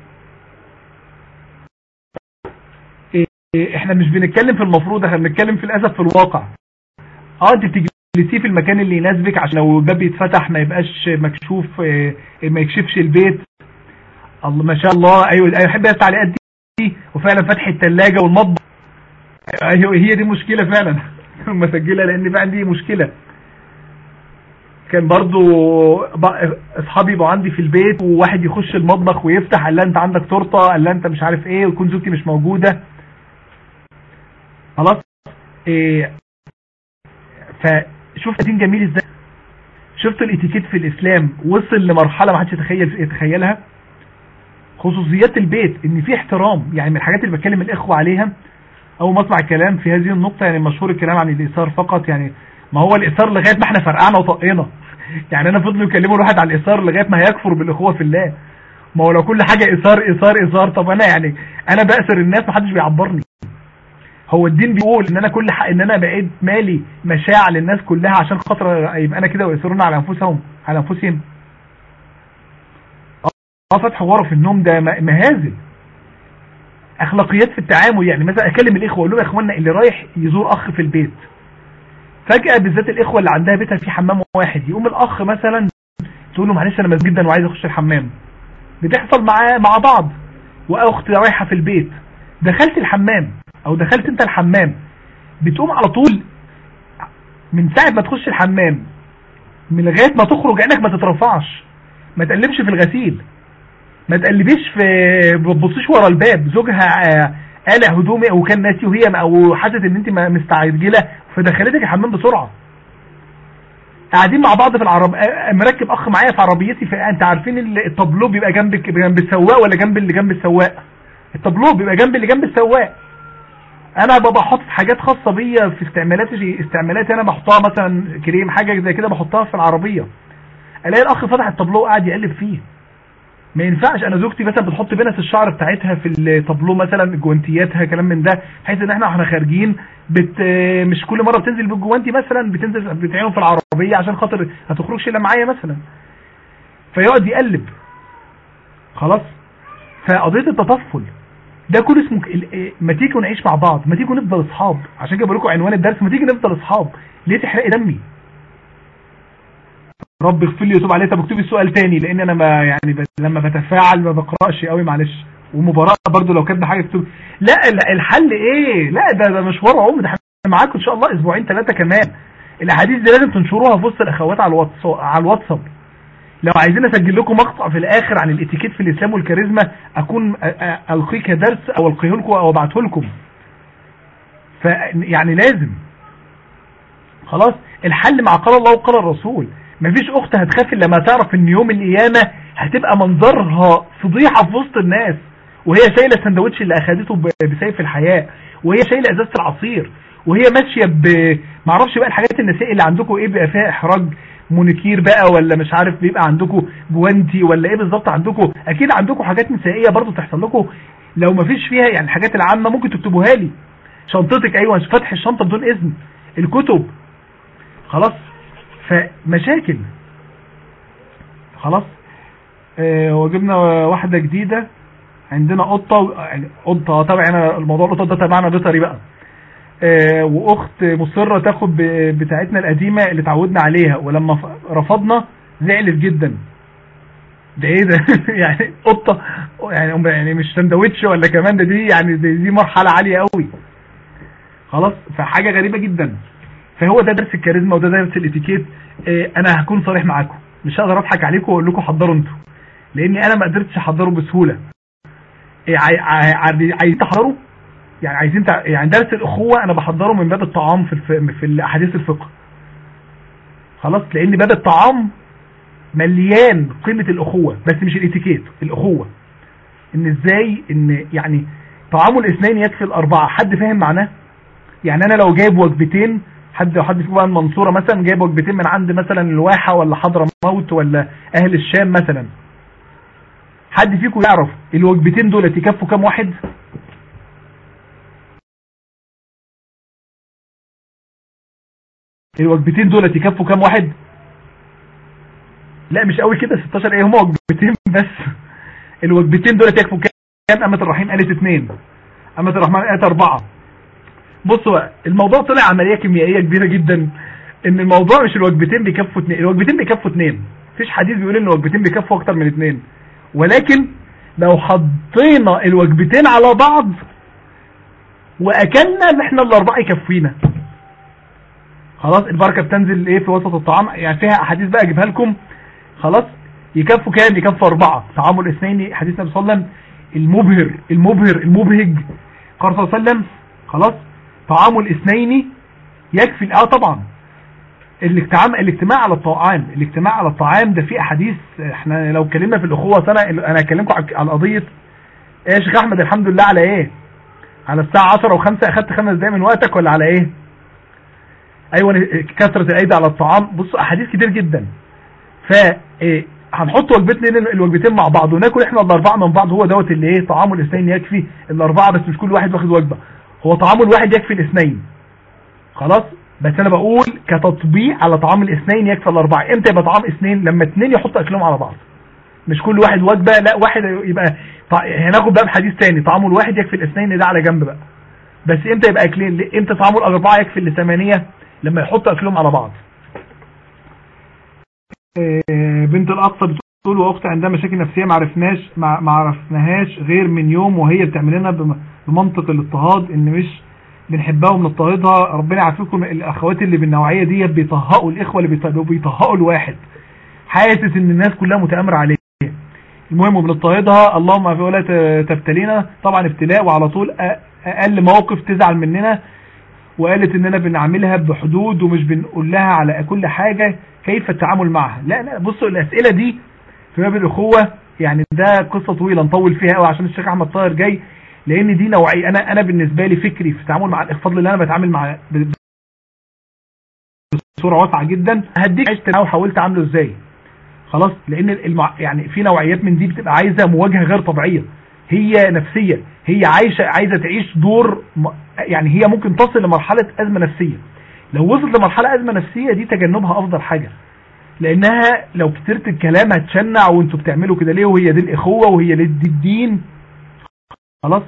احنا مش بنتكلم في المفروض احنا بنتكلم في الاسف في الواقع اه انت بتجلسيه في المكان اللي يناسبك عشان لو الباب يتفتح ما يبقاش مكشوف اه ما يكشفش البيت الله ما شاء الله ايوه ايوه احب التعليقات دي وفعلا فتح الثلاجه والمطبخ ايوه هي دي مشكله فعلا مسجله لان بقى عندي مشكله كان برضو اصحابي يبقوا عندي في البيت وواحد يخش المطبخ ويفتح قال لها انت عندك تورته قال لها انت مش عارف ايه ويكون زوجتي مش موجوده خلاص إيه فشفت دين جميل ازاي شفت الاتيكيت في الاسلام وصل لمرحله ما حدش يتخيل يتخيلها خصوصيات البيت ان في احترام يعني من الحاجات اللي بتكلم الاخوه عليها اول ما اسمع الكلام في هذه النقطه يعني مشهور الكلام عن الايثار فقط يعني ما هو الايثار لغايه ما احنا فرقعنا وطقينا يعني انا فضلوا يكلموا الواحد على الايثار لغايه ما هيكفر بالاخوه في الله ما هو لو كل حاجه ايثار ايثار ايثار طب انا يعني انا بأسر الناس ما حدش بيعبرني هو الدين بيقول ان انا كل حق ان انا بقيت مالي مشاع للناس كلها عشان خاطر يبقى انا كده ويسرون على انفسهم على انفسهم اه فتح غرف النوم ده مهازل اخلاقيات في التعامل يعني مثلا اكلم الاخوه اقول لهم يا اخوانا اللي رايح يزور اخ في البيت فجاه بالذات الاخوه اللي عندها بيتها في حمام واحد يقوم الاخ مثلا تقول له معلش انا مزج جدا وعايز اخش الحمام بتحصل مع مع بعض واخت رايحه في البيت دخلت الحمام او دخلت انت الحمام بتقوم على طول من ساعه ما تخش الحمام من لغايه ما تخرج عينك ما تترفعش ما تقلبش في الغسيل ما تقلبيش في ما تبصيش ورا الباب زوجها آه، قالع هدومي او كان ناسي وهي او حاسس ان انت ما- مستعجله فدخلتك الحمام بسرعه قاعدين مع بعض في العرب آه، مركب اخ معايا في عربيتي فانت عارفين ال- الطابلو بيبقى جنب جنب السواق ولا جنب اللي جنب السواق الطابلو بيبقى جنب اللي جنب السواق انا ببقى بحط حاجات خاصه بيا في استعمالاتي استعمالاتي انا بحطها مثلا كريم حاجه زي كده بحطها في العربيه الاقي الاخ فتح الطابلو وقاعد يقلب فيه ما ينفعش انا زوجتي مثلا بتحط بنس الشعر بتاعتها في الطابلو مثلا جوانتياتها كلام من ده بحيث ان احنا واحنا خارجين بت مش كل مره بتنزل بالجوانتي مثلا بتنزل بتعينهم في العربيه عشان خاطر هتخرجش الا معايا مثلا فيقعد يقلب خلاص فقضيه التطفل ده كله اسمه ك- ال- إيه، ما تيجوا نعيش مع بعض ما تيجوا نفضل اصحاب عشان كده بقول لكم عنوان الدرس ما تيجي نفضل اصحاب ليه تحرقي دمي رب اغفر لي وتوب علي طب اكتبي السؤال تاني لان انا ما يعني ب... لما بتفاعل ما بقراش قوي معلش ومباراه برضو لو كاتبه حاجه اكتب لا ال- الحل ايه لا ده ده مشوار عمر ده احنا معاكم ان شاء الله اسبوعين ثلاثه كمان الاحاديث دي لازم تنشروها في وسط الاخوات على الواتس على الواتساب لو عايزين اسجل لكم مقطع في الاخر عن الاتيكيت في الاسلام والكاريزما اكون أ- أ- القيه كدرس او القيه لكم او ابعته لكم ف يعني لازم خلاص الحل مع قال الله وقال الرسول مفيش اخت هتخاف الا لما تعرف ان يوم القيامه هتبقى منظرها فضيحه في وسط الناس وهي شايله السندوتش اللي اخدته ب- بسيف الحياه وهي شايله ازازه العصير وهي ماشيه ب معرفش بقى الحاجات النسائيه اللي عندكم ايه بيبقى فيها احراج مونيكير بقى ولا مش عارف بيبقى عندكم جوانتي ولا ايه بالظبط عندكم اكيد عندكم حاجات نسائيه برضو تحصل لكم لو مفيش فيها يعني الحاجات العامه ممكن تكتبوها لي شنطتك ايوه فتح الشنطه بدون اذن الكتب خلاص فمشاكل خلاص آه وجبنا واحده جديده عندنا قطه و- يعني قطه طبعا انا الموضوع القطه ده تبعنا بيطري بقى آه واخت مصره تاخد ب- بتاعتنا القديمه اللي اتعودنا عليها ولما ف- رفضنا زعلت جدا ده ايه ده يعني قطه يعني يعني مش سندوتش ولا كمان ده دي يعني دي, دي مرحله عاليه قوي خلاص فحاجه غريبه جدا فهو ده درس الكاريزما وده درس الاتيكيت آه، انا هكون صريح معاكم مش هقدر اضحك عليكم واقول لكم حضروا انتوا لاني انا ما قدرتش احضره بسهوله آه، عاي- عاي- عاي- عايزين تحضروا يعني عايزين تع... يعني درس الاخوه انا بحضره من باب الطعام في الف... في الاحاديث الفقه خلاص لان باب الطعام مليان قيمه الاخوه بس مش الاتيكيت الاخوه ان ازاي ان يعني طعام الاثنين يكفي الاربعه حد فاهم معناه يعني انا لو جايب وجبتين حد حد فيكم بقى المنصوره مثلا جايب وجبتين من عند مثلا الواحه ولا حضرموت ولا اهل الشام مثلا حد فيكم يعرف الوجبتين دول يكفوا كام واحد الوجبتين دول يكفوا كام واحد لا مش قوي كده 16 ايه هما وجبتين بس الوجبتين دول يكفوا كام امة الرحيم قالت اثنين امة الرحمن قالت اربعة بصوا بقى، الموضوع طلع عملية كيميائية كبيرة جدا ان الموضوع مش الوجبتين بيكفوا اتنين الوجبتين بيكفوا اتنين مفيش حديث بيقول ان الوجبتين بيكفوا اكتر من اتنين ولكن لو حطينا الوجبتين على بعض واكلنا ان احنا الاربعه يكفينا خلاص البركه بتنزل ايه في وسط الطعام يعني فيها احاديث بقى اجيبها لكم خلاص يكفوا كام يكفوا اربعه طعام الاثنين حديث النبي صلى الله عليه وسلم المبهر المبهر المبهج قال صلى الله عليه وسلم خلاص طعام الاثنين يكفي اه طبعا الاجتماع الاجتماع على الطعام الاجتماع على الطعام ده في احاديث احنا لو اتكلمنا في الاخوه سنه انا هكلمكم على على قضيه ايه يا شيخ احمد الحمد لله على ايه على الساعه 10 و5 اخدت خمس دقايق من وقتك ولا على ايه ايوه كثره الايدي على الطعام بصوا احاديث كتير جدا ف إيه هنحط وجبتين الوجبتين مع بعض وناكل احنا الاربعه من بعض هو دوت اللي ايه طعام الاثنين يكفي الاربعه بس مش كل واحد واخد وجبه هو طعام الواحد يكفي الاثنين خلاص بس انا بقول كتطبيق على طعام الاثنين يكفي الاربعه امتى يبقى طعام اثنين لما اثنين يحطوا اكلهم على بعض مش كل واحد وجبه لا واحد يبقى طيب هناخد بقى بحديث تاني طعام الواحد يكفي الاثنين ده على جنب بقى بس امتى يبقى اكلين امتى طعام الاربعه يكفي لثمانيه لما يحطوا اكلهم على بعض آه، بنت الاقصى بتقول واختي عندها مشاكل نفسيه ما عرفناش ما ما عرفناهاش غير من يوم وهي بتعمل لنا بم- بمنطق الاضطهاد ان مش بنحبها وبنضطهدها ربنا يعافيكم الاخوات اللي بالنوعيه دي بيطهقوا الاخوه اللي بيط- بيطهقوا الواحد حاسس ان الناس كلها متآمره عليه المهم بنضطهدها اللهم عافية ولا ت- تبتلينا طبعا ابتلاء وعلى طول أ- اقل موقف تزعل مننا وقالت اننا بنعملها بحدود ومش بنقول لها على كل حاجة كيف التعامل معها لا لا بصوا الاسئلة دي في باب الاخوة يعني ده قصة طويلة نطول فيها قوي عشان الشيخ احمد طاهر جاي لان دي نوعية انا انا بالنسبة لي فكري في التعامل مع الاخفاض اللي انا بتعامل مع ب- بصورة واسعة جدا هديك عشت معاه وحاولت اعمله ازاي خلاص لان المع... يعني في نوعيات من دي بتبقى عايزة مواجهة غير طبيعية هي نفسية هي عايشة عايزة تعيش دور م... يعني هي ممكن تصل لمرحلة أزمة نفسية لو وصلت لمرحلة أزمة نفسية دي تجنبها أفضل حاجة لأنها لو كترت الكلام هتشنع وانتوا بتعملوا كده ليه وهي دي الإخوة وهي دي الدين خلاص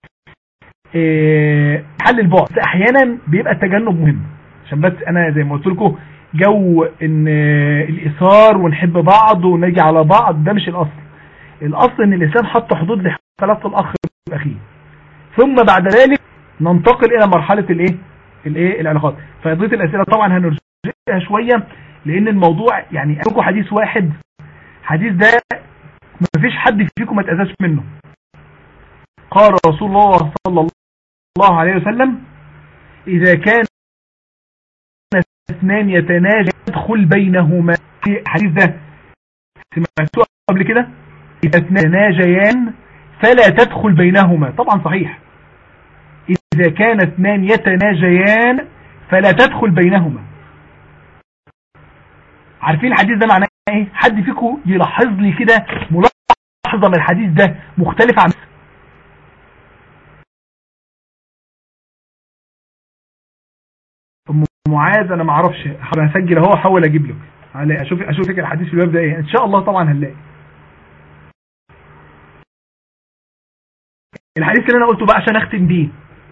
إيه... حل البعد بس أحيانا بيبقى التجنب مهم عشان بس أنا زي ما قلت لكم جو ان الإثار ونحب بعض ونجي على بعض ده مش الأصل الأصل ان الإنسان حط حدود لحالات الأخ بأخيه ثم بعد ذلك ننتقل الى مرحلة الايه الايه العلاقات فقضيه الاسئله طبعا هنرجعها شويه لان الموضوع يعني لكم حديث واحد حديث ده ما فيش حد فيكم ما اتاذاش منه قال رسول الله صلى الله عليه وسلم اذا كان اثنان يتناجى يدخل بينهما في الحديث ده سمعتوه قبل كده اذا اثنان يتناجيان فلا تدخل بينهما طبعا صحيح إذا كان اثنان يتناجيان فلا تدخل بينهما عارفين الحديث ده معناه ايه حد فيكم يلاحظ لي كده ملاحظة من الحديث ده مختلف عن أم معاذ انا ما اعرفش هسجل اهو احاول اجيب لك على اشوف اشوف لك الحديث في الباب ده ايه ان شاء الله طبعا هنلاقي الحديث اللي انا قلته بقى عشان اختم بيه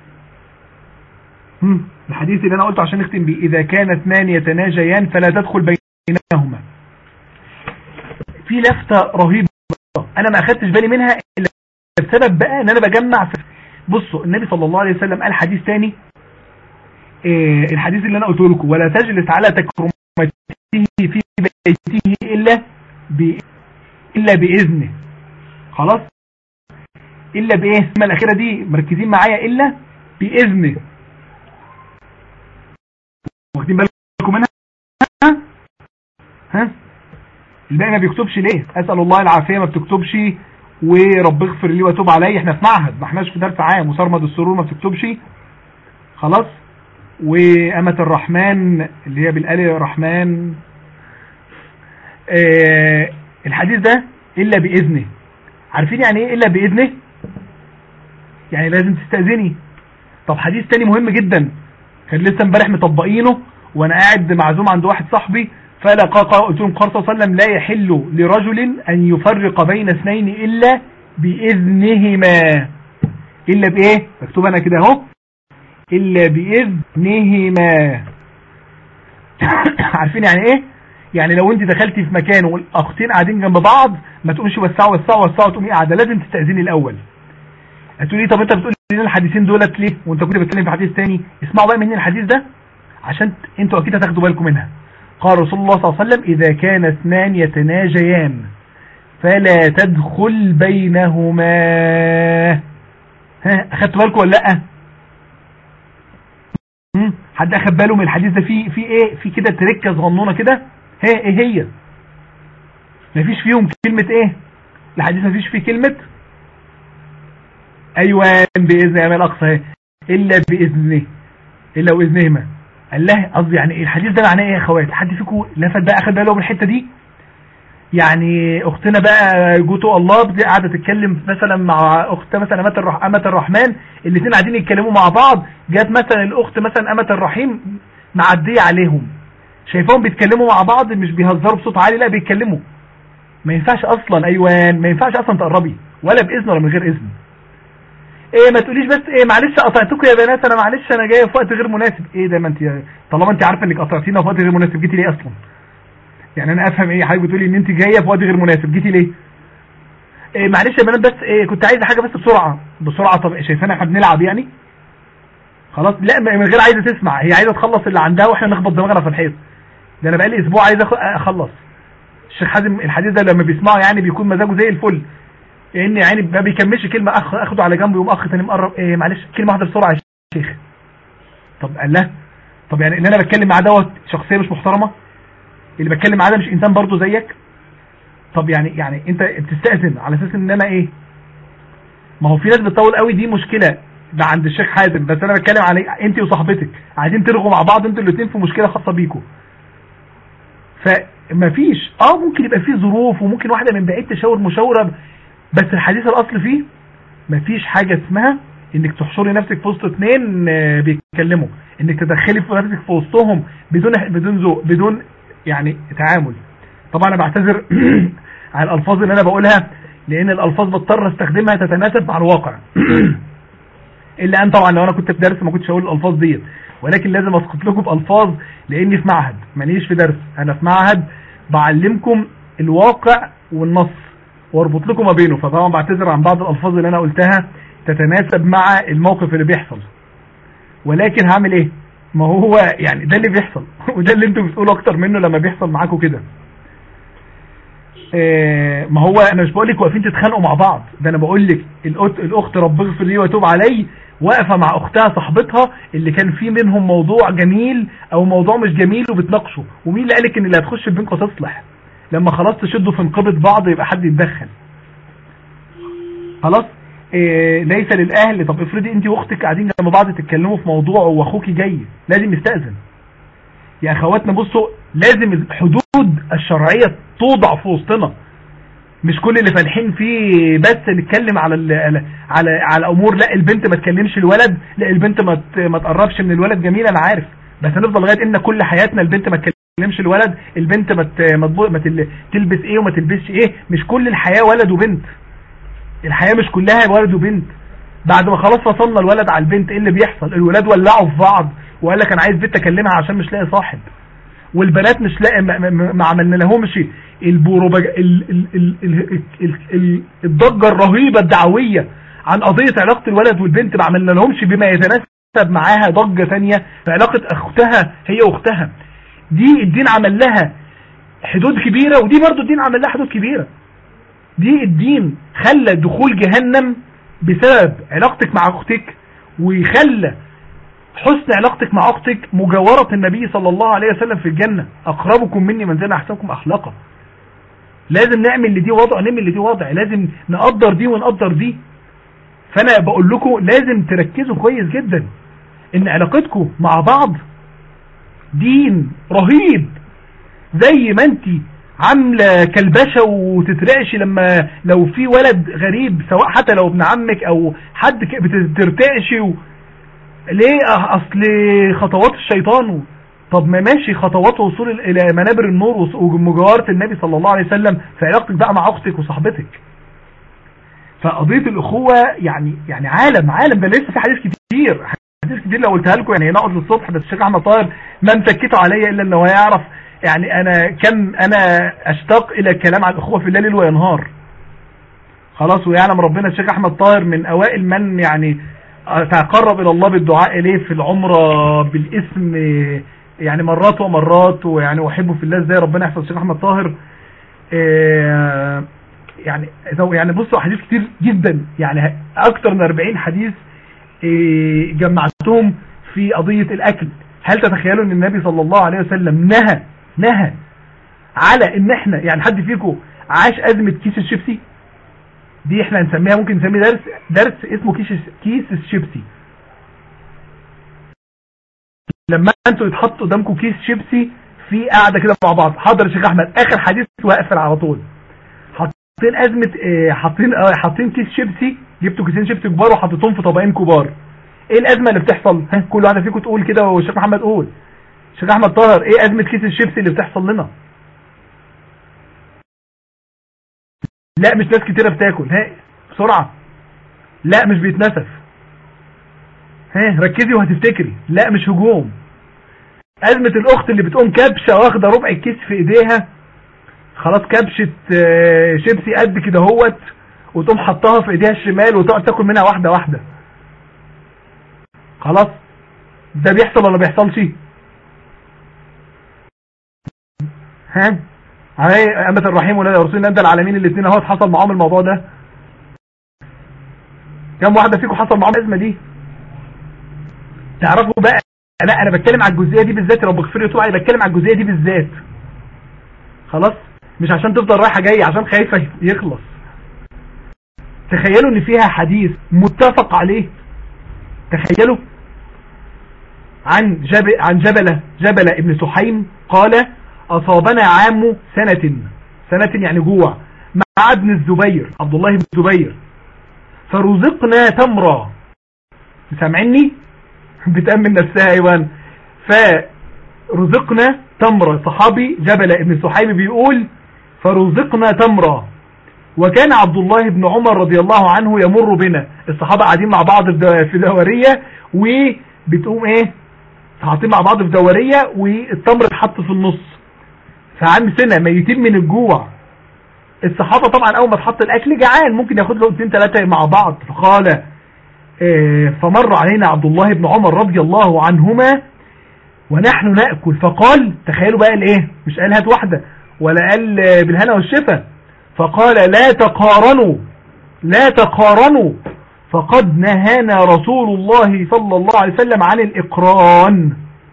هم، الحديث اللي انا قلته عشان نختم بيه اذا كان اثنان يتناجيان فلا تدخل بينهما في لفتة رهيبة انا ما اخدتش بالي منها الا بسبب بقى ان انا بجمع في بصوا النبي صلى الله عليه وسلم قال حديث تاني إيه الحديث اللي انا قلته لكم ولا تجلس على تكرمته في بيته الا ب... الا باذنه خلاص الا بايه الكلمه الاخيره دي مركزين معايا الا باذنه واخدين بالكم منها ها ها الباقي ما بيكتبش ليه اسال الله العافيه ما بتكتبش ورب اغفر لي وتوب علي احنا في معهد ما احناش في درس عام وصرمد السرور ما بتكتبش خلاص وأمة الرحمن اللي هي بالآل الرحمن آه الحديث ده إلا بإذنه عارفين يعني إيه إلا بإذنه يعني لازم تستأذني طب حديث تاني مهم جدا كان لسه امبارح مطبقينه وانا قاعد معزوم عند واحد صاحبي فلقى قلت لهم قال صلى الله عليه وسلم لا يحل لرجل ان يفرق بين اثنين الا باذنهما الا بايه مكتوب انا كده اهو الا باذنهما عارفين يعني ايه يعني لو انت دخلتي في مكان والاختين قاعدين جنب بعض ما تقومش وسعوا وسعوا وسعوا تقومي قاعده لازم تستاذني الاول هتقولي لي طب انت بتقول لنا الحديثين دولت ليه وانت كنت بتتكلم في حديث تاني اسمعوا بقى مني الحديث ده عشان انتوا اكيد هتاخدوا بالكم منها قال رسول الله صلى الله عليه وسلم اذا كان اثنان يتناجيان فلا تدخل بينهما ها اخدتوا بالكم ولا لا هم؟ حد اخد باله من الحديث ده فيه في ايه في كده تركه صغنونه كده هي ايه هي مفيش فيهم كلمه ايه الحديث مفيش فيه كلمه ايوه باذن امال اقصى اهي الا باذنه الا باذنهما قال له قصدي يعني ايه الحديث ده معناه ايه يا اخوات حد فيكم لفت بقى اخد باله من الحته دي يعني اختنا بقى جوتو الله قاعده تتكلم مثلا مع اخت مثلا امه الرح... امه الرحمن الاثنين قاعدين يتكلموا مع بعض جت مثلا الاخت مثلا امه الرحيم معديه عليهم شايفاهم بيتكلموا مع بعض مش بيهزروا بصوت عالي لا بيتكلموا ما ينفعش اصلا ايوان ما ينفعش اصلا تقربي ولا باذن ولا من غير اذن ايه ما تقوليش بس ايه معلش قطعتكم يا بنات انا معلش انا جايه في وقت غير مناسب ايه ده ما انت طالما انت عارفه انك قطعتينا في وقت غير مناسب جيتي ليه اصلا يعني انا افهم ايه حضرتك بتقولي ان انت جايه في وقت غير مناسب جيتي ليه إيه معلش يا بنات بس إيه كنت عايزه حاجه بس بسرعه بسرعه طب شايفانا احنا بنلعب يعني خلاص لا من غير عايزه تسمع هي عايزه تخلص اللي عندها واحنا نخبط دماغنا في الحيط ده انا بقالي اسبوع عايز اخلص الشيخ حازم الحديث ده لما بيسمعه يعني بيكون مزاجه زي الفل لان يعني ما بيكملش كلمه اخ اخده على جنب يقوم اخ تاني مقرب إيه معلش كلمه واحده بسرعه يا شيخ طب قال لا طب يعني اللي انا بتكلم معاه دوت شخصيه مش محترمه اللي بتكلم معاه ده مش انسان برضه زيك طب يعني يعني انت بتستأذن على اساس ان انا ايه ما هو في ناس بتطول قوي دي مشكله ده عند الشيخ حازم بس انا بتكلم على انت وصاحبتك عايزين ترغوا مع بعض انتوا الاثنين في مشكله خاصه بيكم فما فيش اه ممكن يبقى فيه ظروف وممكن واحده من بعيد تشاور مشاوره بس الحديث الاصل فيه ما فيش حاجه اسمها انك تحشري نفسك في وسط اثنين بيتكلموا انك تدخلي في نفسك في وسطهم بدون بدون ذوق بدون يعني تعامل طبعا انا بعتذر على الالفاظ اللي انا بقولها لان الالفاظ بضطر استخدمها تتناسب مع الواقع الا ان طبعا لو انا كنت في درس ما كنتش هقول الالفاظ ديت ولكن لازم اسقط لكم بالفاظ لاني في معهد مانيش في درس انا في معهد بعلمكم الواقع والنص واربط لكم ما بينه فطبعا بعتذر عن بعض الالفاظ اللي انا قلتها تتناسب مع الموقف اللي بيحصل ولكن هعمل ايه ما هو يعني ده اللي بيحصل وده اللي انتوا بتقولوا اكتر منه لما بيحصل معاكم كده إيه ما هو انا مش بقول لك واقفين تتخانقوا مع بعض ده انا بقول لك الاخت رب اغفر لي وتوب علي واقفه مع اختها صاحبتها اللي كان في منهم موضوع جميل او موضوع مش جميل وبتناقشوا ومين اللي قالك ان اللي هتخش بينكم تصلح لما خلاص تشدوا في انقبض بعض يبقى حد يتدخل خلاص إيه ليس للاهل طب افرضي انت واختك قاعدين جنب بعض تتكلموا في موضوع واخوكي جاي لازم يستأذن يا اخواتنا بصوا لازم الحدود الشرعية توضع في وسطنا مش كل اللي فالحين فيه بس نتكلم على على على, على امور لا البنت ما تكلمش الولد لا البنت ما ما تقربش من الولد جميل انا عارف بس هنفضل لغايه ان كل حياتنا البنت ما تكلمش الولد البنت ما ما تلبس ايه وما تلبسش ايه مش كل الحياه ولد وبنت الحياه مش كلها ولد وبنت بعد ما خلاص فصلنا الولد على البنت ايه اللي بيحصل الولاد ولعوا في بعض وقال لك انا عايز بنت اكلمها عشان مش لاقي صاحب والبنات مش لاقي ما, ما عملنا لهمش البوروبج ال ال ال ال ال ال الضجه الرهيبه الدعويه عن قضيه علاقه الولد والبنت ما عملنا لهمش بما يتناسب معاها ضجه ثانيه في علاقه اختها هي واختها دي الدين عمل لها حدود كبيره ودي برضو الدين عمل لها حدود كبيره دي الدين خلى دخول جهنم بسبب علاقتك مع اختك ويخلى حسن علاقتك مع اختك مجاورة النبي صلى الله عليه وسلم في الجنة اقربكم مني منزلا احسنكم اخلاقا لازم نعمل لدي وضع نعمل لدي وضع لازم نقدر دي ونقدر دي فانا بقول لكم لازم تركزوا كويس جدا ان علاقتكم مع بعض دين رهيب زي ما انت عاملة كلبشة وتترعشي لما لو في ولد غريب سواء حتى لو ابن عمك او حد بترتعشي و... ليه اصل خطوات الشيطان طب ما ماشي خطوات وصول الى منابر النور ومجاورة النبي صلى الله عليه وسلم في علاقتك بقى مع اختك وصاحبتك فقضية الاخوة يعني يعني عالم عالم ده لسه في حديث كتير حديث كتير لو قلتها لكم يعني نقعد للصبح بس الشيخ احمد طاهر ما مسكته عليا الا انه يعرف يعني انا كم انا اشتاق الى الكلام عن الاخوة في الليل وينهار خلاص ويعلم ربنا الشيخ احمد طاهر من اوائل من يعني تقرب الى الله بالدعاء اليه في العمرة بالاسم يعني مرات ومرات ويعني احبه في الله ازاي ربنا يحفظ الشيخ احمد طاهر يعني يعني بصوا حديث كتير جدا يعني اكتر من 40 حديث جمعتهم في قضية الاكل هل تتخيلوا ان النبي صلى الله عليه وسلم نهى نهى على ان احنا يعني حد فيكم عاش ازمة كيس الشيبسي دي احنا هنسميها ممكن نسميه درس درس اسمه كيس كيس الشيبسي لما انتوا يتحط قدامكم كيس شيبسي في قاعده كده مع بعض حاضر يا شيخ احمد اخر حديث واقفل على طول حاطين ازمه اه حاطين اه حاطين كيس شيبسي جبتوا كيسين شيبسي كبار وحطيتهم في طبقين كبار ايه الازمه اللي بتحصل ها كل واحده فيكم تقول كده والشيخ محمد قول الشيخ احمد طاهر ايه ازمه كيس الشيبسي اللي بتحصل لنا لا مش ناس كتيره بتاكل ها بسرعة لا مش بيتنسف ها ركزي وهتفتكري لا مش هجوم أزمة الأخت اللي بتقوم كبشة واخدة ربع الكيس في إيديها خلاص كبشة آه، شيبسي قد كده هوت وتقوم حطها في إيديها الشمال وتقعد تاكل منها واحدة واحدة خلاص ده بيحصل ولا بيحصلش ها علي أمة الرحيم ولا رسول الله العالمين الاثنين اهو حصل معاهم الموضوع ده كم واحدة فيكم حصل معاهم الأزمة دي تعرفوا بقى لا انا بتكلم على الجزئيه دي بالذات رب اغفر لي توعي بتكلم على الجزئيه دي بالذات خلاص مش عشان تفضل رايحه جايه عشان خايفه يخلص تخيلوا ان فيها حديث متفق عليه تخيلوا عن جبل عن جبله جبل ابن سحيم قال اصابنا عام سنه سنه يعني جوع مع ابن الزبير عبد الله بن الزبير فرزقنا تمرا سامعني بتأمن نفسها ايوان فرزقنا تمرة صحابي جبل ابن سحيم بيقول فرزقنا تمرة وكان عبد الله بن عمر رضي الله عنه يمر بنا الصحابة قاعدين مع بعض في دورية وبتقوم ايه حاطين مع بعض في دورية والتمر اتحط في النص فعم سنة ميتين من الجوع الصحابة طبعا اول ما تحط الاكل جعان ممكن ياخد له اتنين تلاتة مع بعض فقال اه فمر علينا عبد الله بن عمر رضي الله عنهما ونحن نأكل فقال تخيلوا بقى الايه مش قال هات واحدة ولا قال بالهنا والشفا فقال لا تقارنوا لا تقارنوا فقد نهانا رسول الله صلى الله عليه وسلم عن الإقران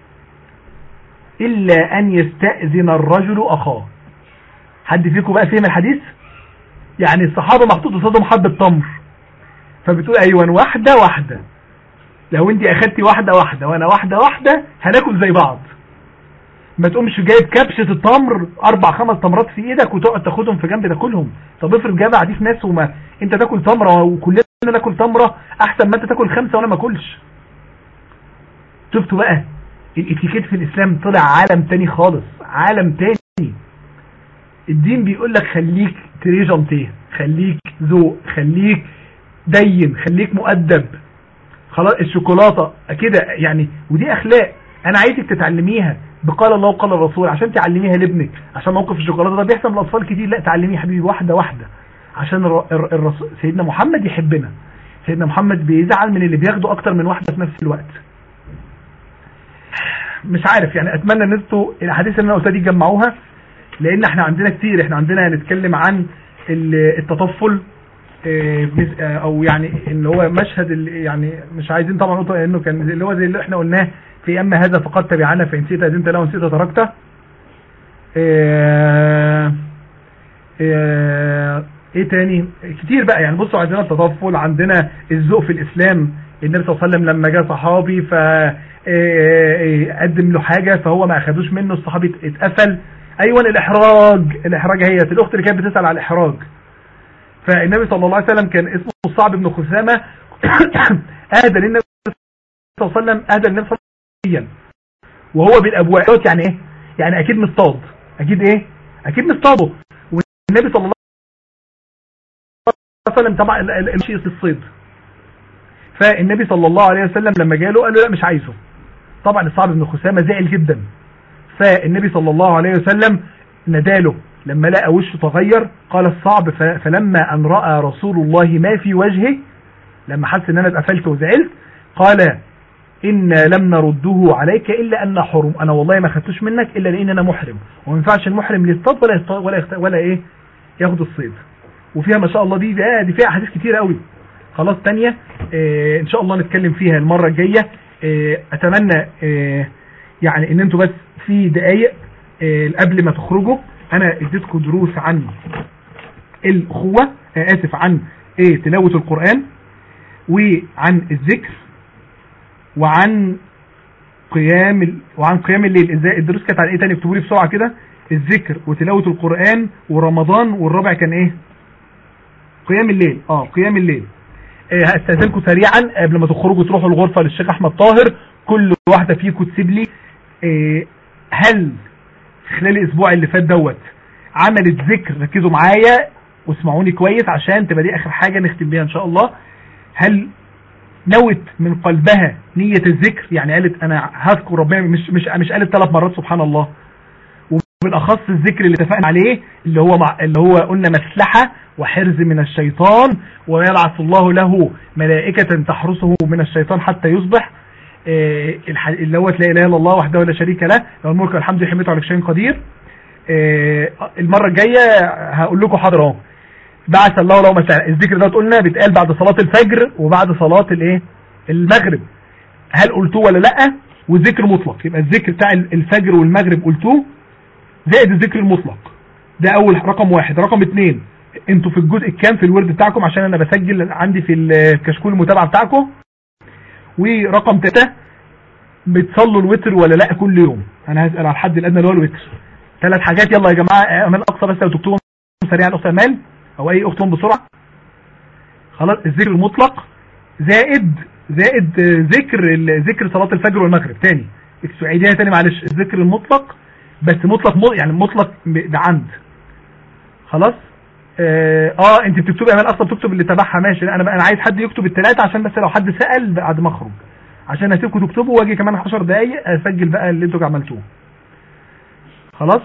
إلا أن يستأذن الرجل أخاه حد فيكم بقى فهم الحديث يعني الصحابة محطوط قصادهم حبة تمر فبتقول أيوان واحدة واحدة لو انت اخدتي واحدة واحدة وانا واحدة واحدة هناكل زي بعض ما تقومش جايب كبشة التمر اربع خمس تمرات في ايدك وتقعد تاخدهم في جنب تاكلهم طب افرض جاب دي في ناس وما انت تاكل تمرة وكلنا ناكل تمرة احسن ما انت تاكل خمسة وانا ما اكلش شفتوا بقى الاتيكيت في الاسلام طلع عالم تاني خالص عالم تاني الدين بيقول لك خليك تريجنتيه خليك ذوق خليك دين خليك مؤدب خلاص الشوكولاتة كده يعني ودي اخلاق انا عايزك تتعلميها بقال الله وقال الرسول عشان تعلميها لابنك عشان موقف الشوكولاتة ده بيحصل من الاطفال كتير لا تعلميه حبيبي واحدة واحدة عشان الرسول سيدنا محمد يحبنا سيدنا محمد بيزعل من اللي بياخده اكتر من واحدة في نفس الوقت مش عارف يعني اتمنى ان انتوا الاحاديث اللي انا قلتها دي تجمعوها لان احنا عندنا كتير احنا عندنا هنتكلم عن التطفل او يعني اللي هو مشهد اللي يعني مش عايزين طبعا نقول انه كان اللي هو زي اللي احنا قلناه في اما هذا فقد تبعنا فان نسيت اذنت له ونسيت تركته ايه, ايه, ايه تاني كتير بقى يعني بصوا عندنا التطفل عندنا الذوق في الاسلام النبي صلى الله عليه وسلم لما جاء صحابي ف قدم له حاجة فهو ما اخدوش منه الصحابي اتقفل ايوه الاحراج الاحراج هي الاخت اللي كانت بتسأل على الاحراج فالنبي صلى الله عليه وسلم كان اسمه الصعب بن خثامة اهدى للنبي صلى الله عليه وسلم اهدى للنبي صلى الله عليه وسلم وهو بالابواب يعني ايه يعني اكيد مصطاد اكيد ايه اكيد مصطاده والنبي صلى الله عليه وسلم طبعا الشيء في الصيد فالنبي صلى الله عليه وسلم لما جاله قال له لا مش عايزه طبعا الصعب بن خثامة زعل جدا فالنبي صلى الله عليه وسلم نداله لما لقى وشه تغير قال الصعب فلما أن رأى رسول الله ما في وجهه لما حس ان انا اتقفلت وزعلت قال إنا لم نرده عليك إلا أن حرم أنا والله ما خدتوش منك إلا لأن أنا محرم وما ينفعش المحرم يصطاد ولا يصطاد ولا, يخت... ولا إيه ياخد الصيد وفيها ما شاء الله دي ده دي فيها أحاديث كتير قوي خلاص تانية اه إن شاء الله نتكلم فيها المرة الجاية اه أتمنى اه يعني إن أنتوا بس في دقايق اه قبل ما تخرجوا انا اديتكم دروس عن الاخوة اسف عن ايه تلاوة القرآن وعن الذكر وعن قيام ال... وعن قيام الليل ازاي الدروس كانت عن ايه تاني اكتبوا لي بسرعة كده الذكر وتلاوة القرآن ورمضان والرابع كان ايه قيام الليل اه قيام الليل إيه هستاذنكم سريعا قبل ما تخرجوا تروحوا الغرفة للشيخ احمد طاهر كل واحدة فيكم تسيب لي إيه هل خلال الاسبوع اللي فات دوت عملت ذكر ركزوا معايا واسمعوني كويس عشان تبقى دي اخر حاجة نختم بيها ان شاء الله هل نوت من قلبها نية الذكر يعني قالت انا هذكر ربنا مش مش مش قالت ثلاث مرات سبحان الله وبالاخص الذكر اللي اتفقنا عليه اللي هو مع اللي هو قلنا مسلحة وحرز من الشيطان ويبعث الله له ملائكة تحرسه من الشيطان حتى يصبح آه، الح- اللي هو لا اله الا الله وحده لا شريك له له الملك والحمد لله حميته على كل شيء قدير آه، المره الجايه هقول لكم حاضر اهو بعث الله له مساء الذكر ده قلنا بيتقال بعد صلاه الفجر وبعد صلاه الايه المغرب هل قلتوه ولا لا والذكر مطلق يبقى الذكر بتاع الفجر والمغرب قلتوه زائد الذكر المطلق ده اول رقم واحد رقم اتنين انتوا في الجزء الكام في الورد بتاعكم عشان انا بسجل عندي في الكشكول المتابعه بتاعكم ورقم ثلاثة بتصلوا الوتر ولا لا كل يوم انا هسأل على الحد الادنى اللي هو الوتر ثلاث حاجات يلا يا جماعة امال اقصى بس لو تكتبهم سريعا اخت امال او اي اختهم بسرعة خلاص الذكر المطلق زائد زائد آه، ذكر ال- ذكر صلاة الفجر والمغرب تاني عيديها تاني معلش الذكر المطلق بس مطلق م- يعني مطلق ب- بعمد خلاص اه آه، انت بتكتبي امال اصلا بتكتب اللي تبعها ماشي لا، انا بقى انا عايز حد يكتب الثلاثه عشان بس لو حد سال بعد ما اخرج عشان اسيبكم تكتبوا واجي كمان 10 دقايق اسجل بقى اللي انتوا عملتوه خلاص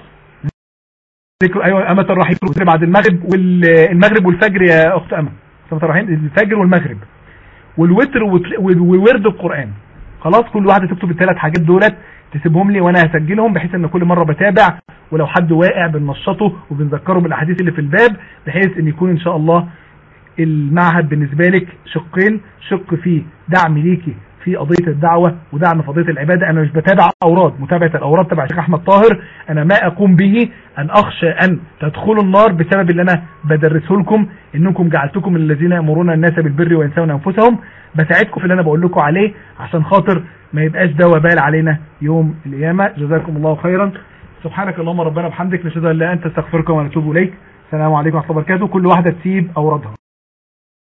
ذكر ايوه امة الرحيم بعد المغرب والمغرب والفجر يا اخت امة امة الرحيم الفجر والمغرب والوتر وت- وورد القران خلاص كل واحده تكتب الثلاث حاجات دولت تسيبهم لي وانا هسجلهم بحيث ان كل مره بتابع ولو حد واقع بننشطه وبنذكره بالاحاديث اللي في الباب بحيث ان يكون ان شاء الله المعهد بالنسبة لك شقين شق فيه دعم ليكي في قضية الدعوة ودعم في قضية العبادة انا مش بتابع اوراد متابعة الاوراد تبع الشيخ احمد طاهر انا ما اقوم به ان اخشى ان تدخلوا النار بسبب اللي انا بدرسه لكم انكم جعلتكم من الذين يامرون الناس بالبر وينسون انفسهم بساعدكم في اللي انا بقول لكم عليه عشان خاطر ما يبقاش ده وبال علينا يوم القيامة جزاكم الله خيرا سبحانك اللهم ربنا وبحمدك نشهد ان لا انت استغفرك ونتوب اليك السلام عليكم ورحمه الله وبركاته كل واحده تسيب اوردها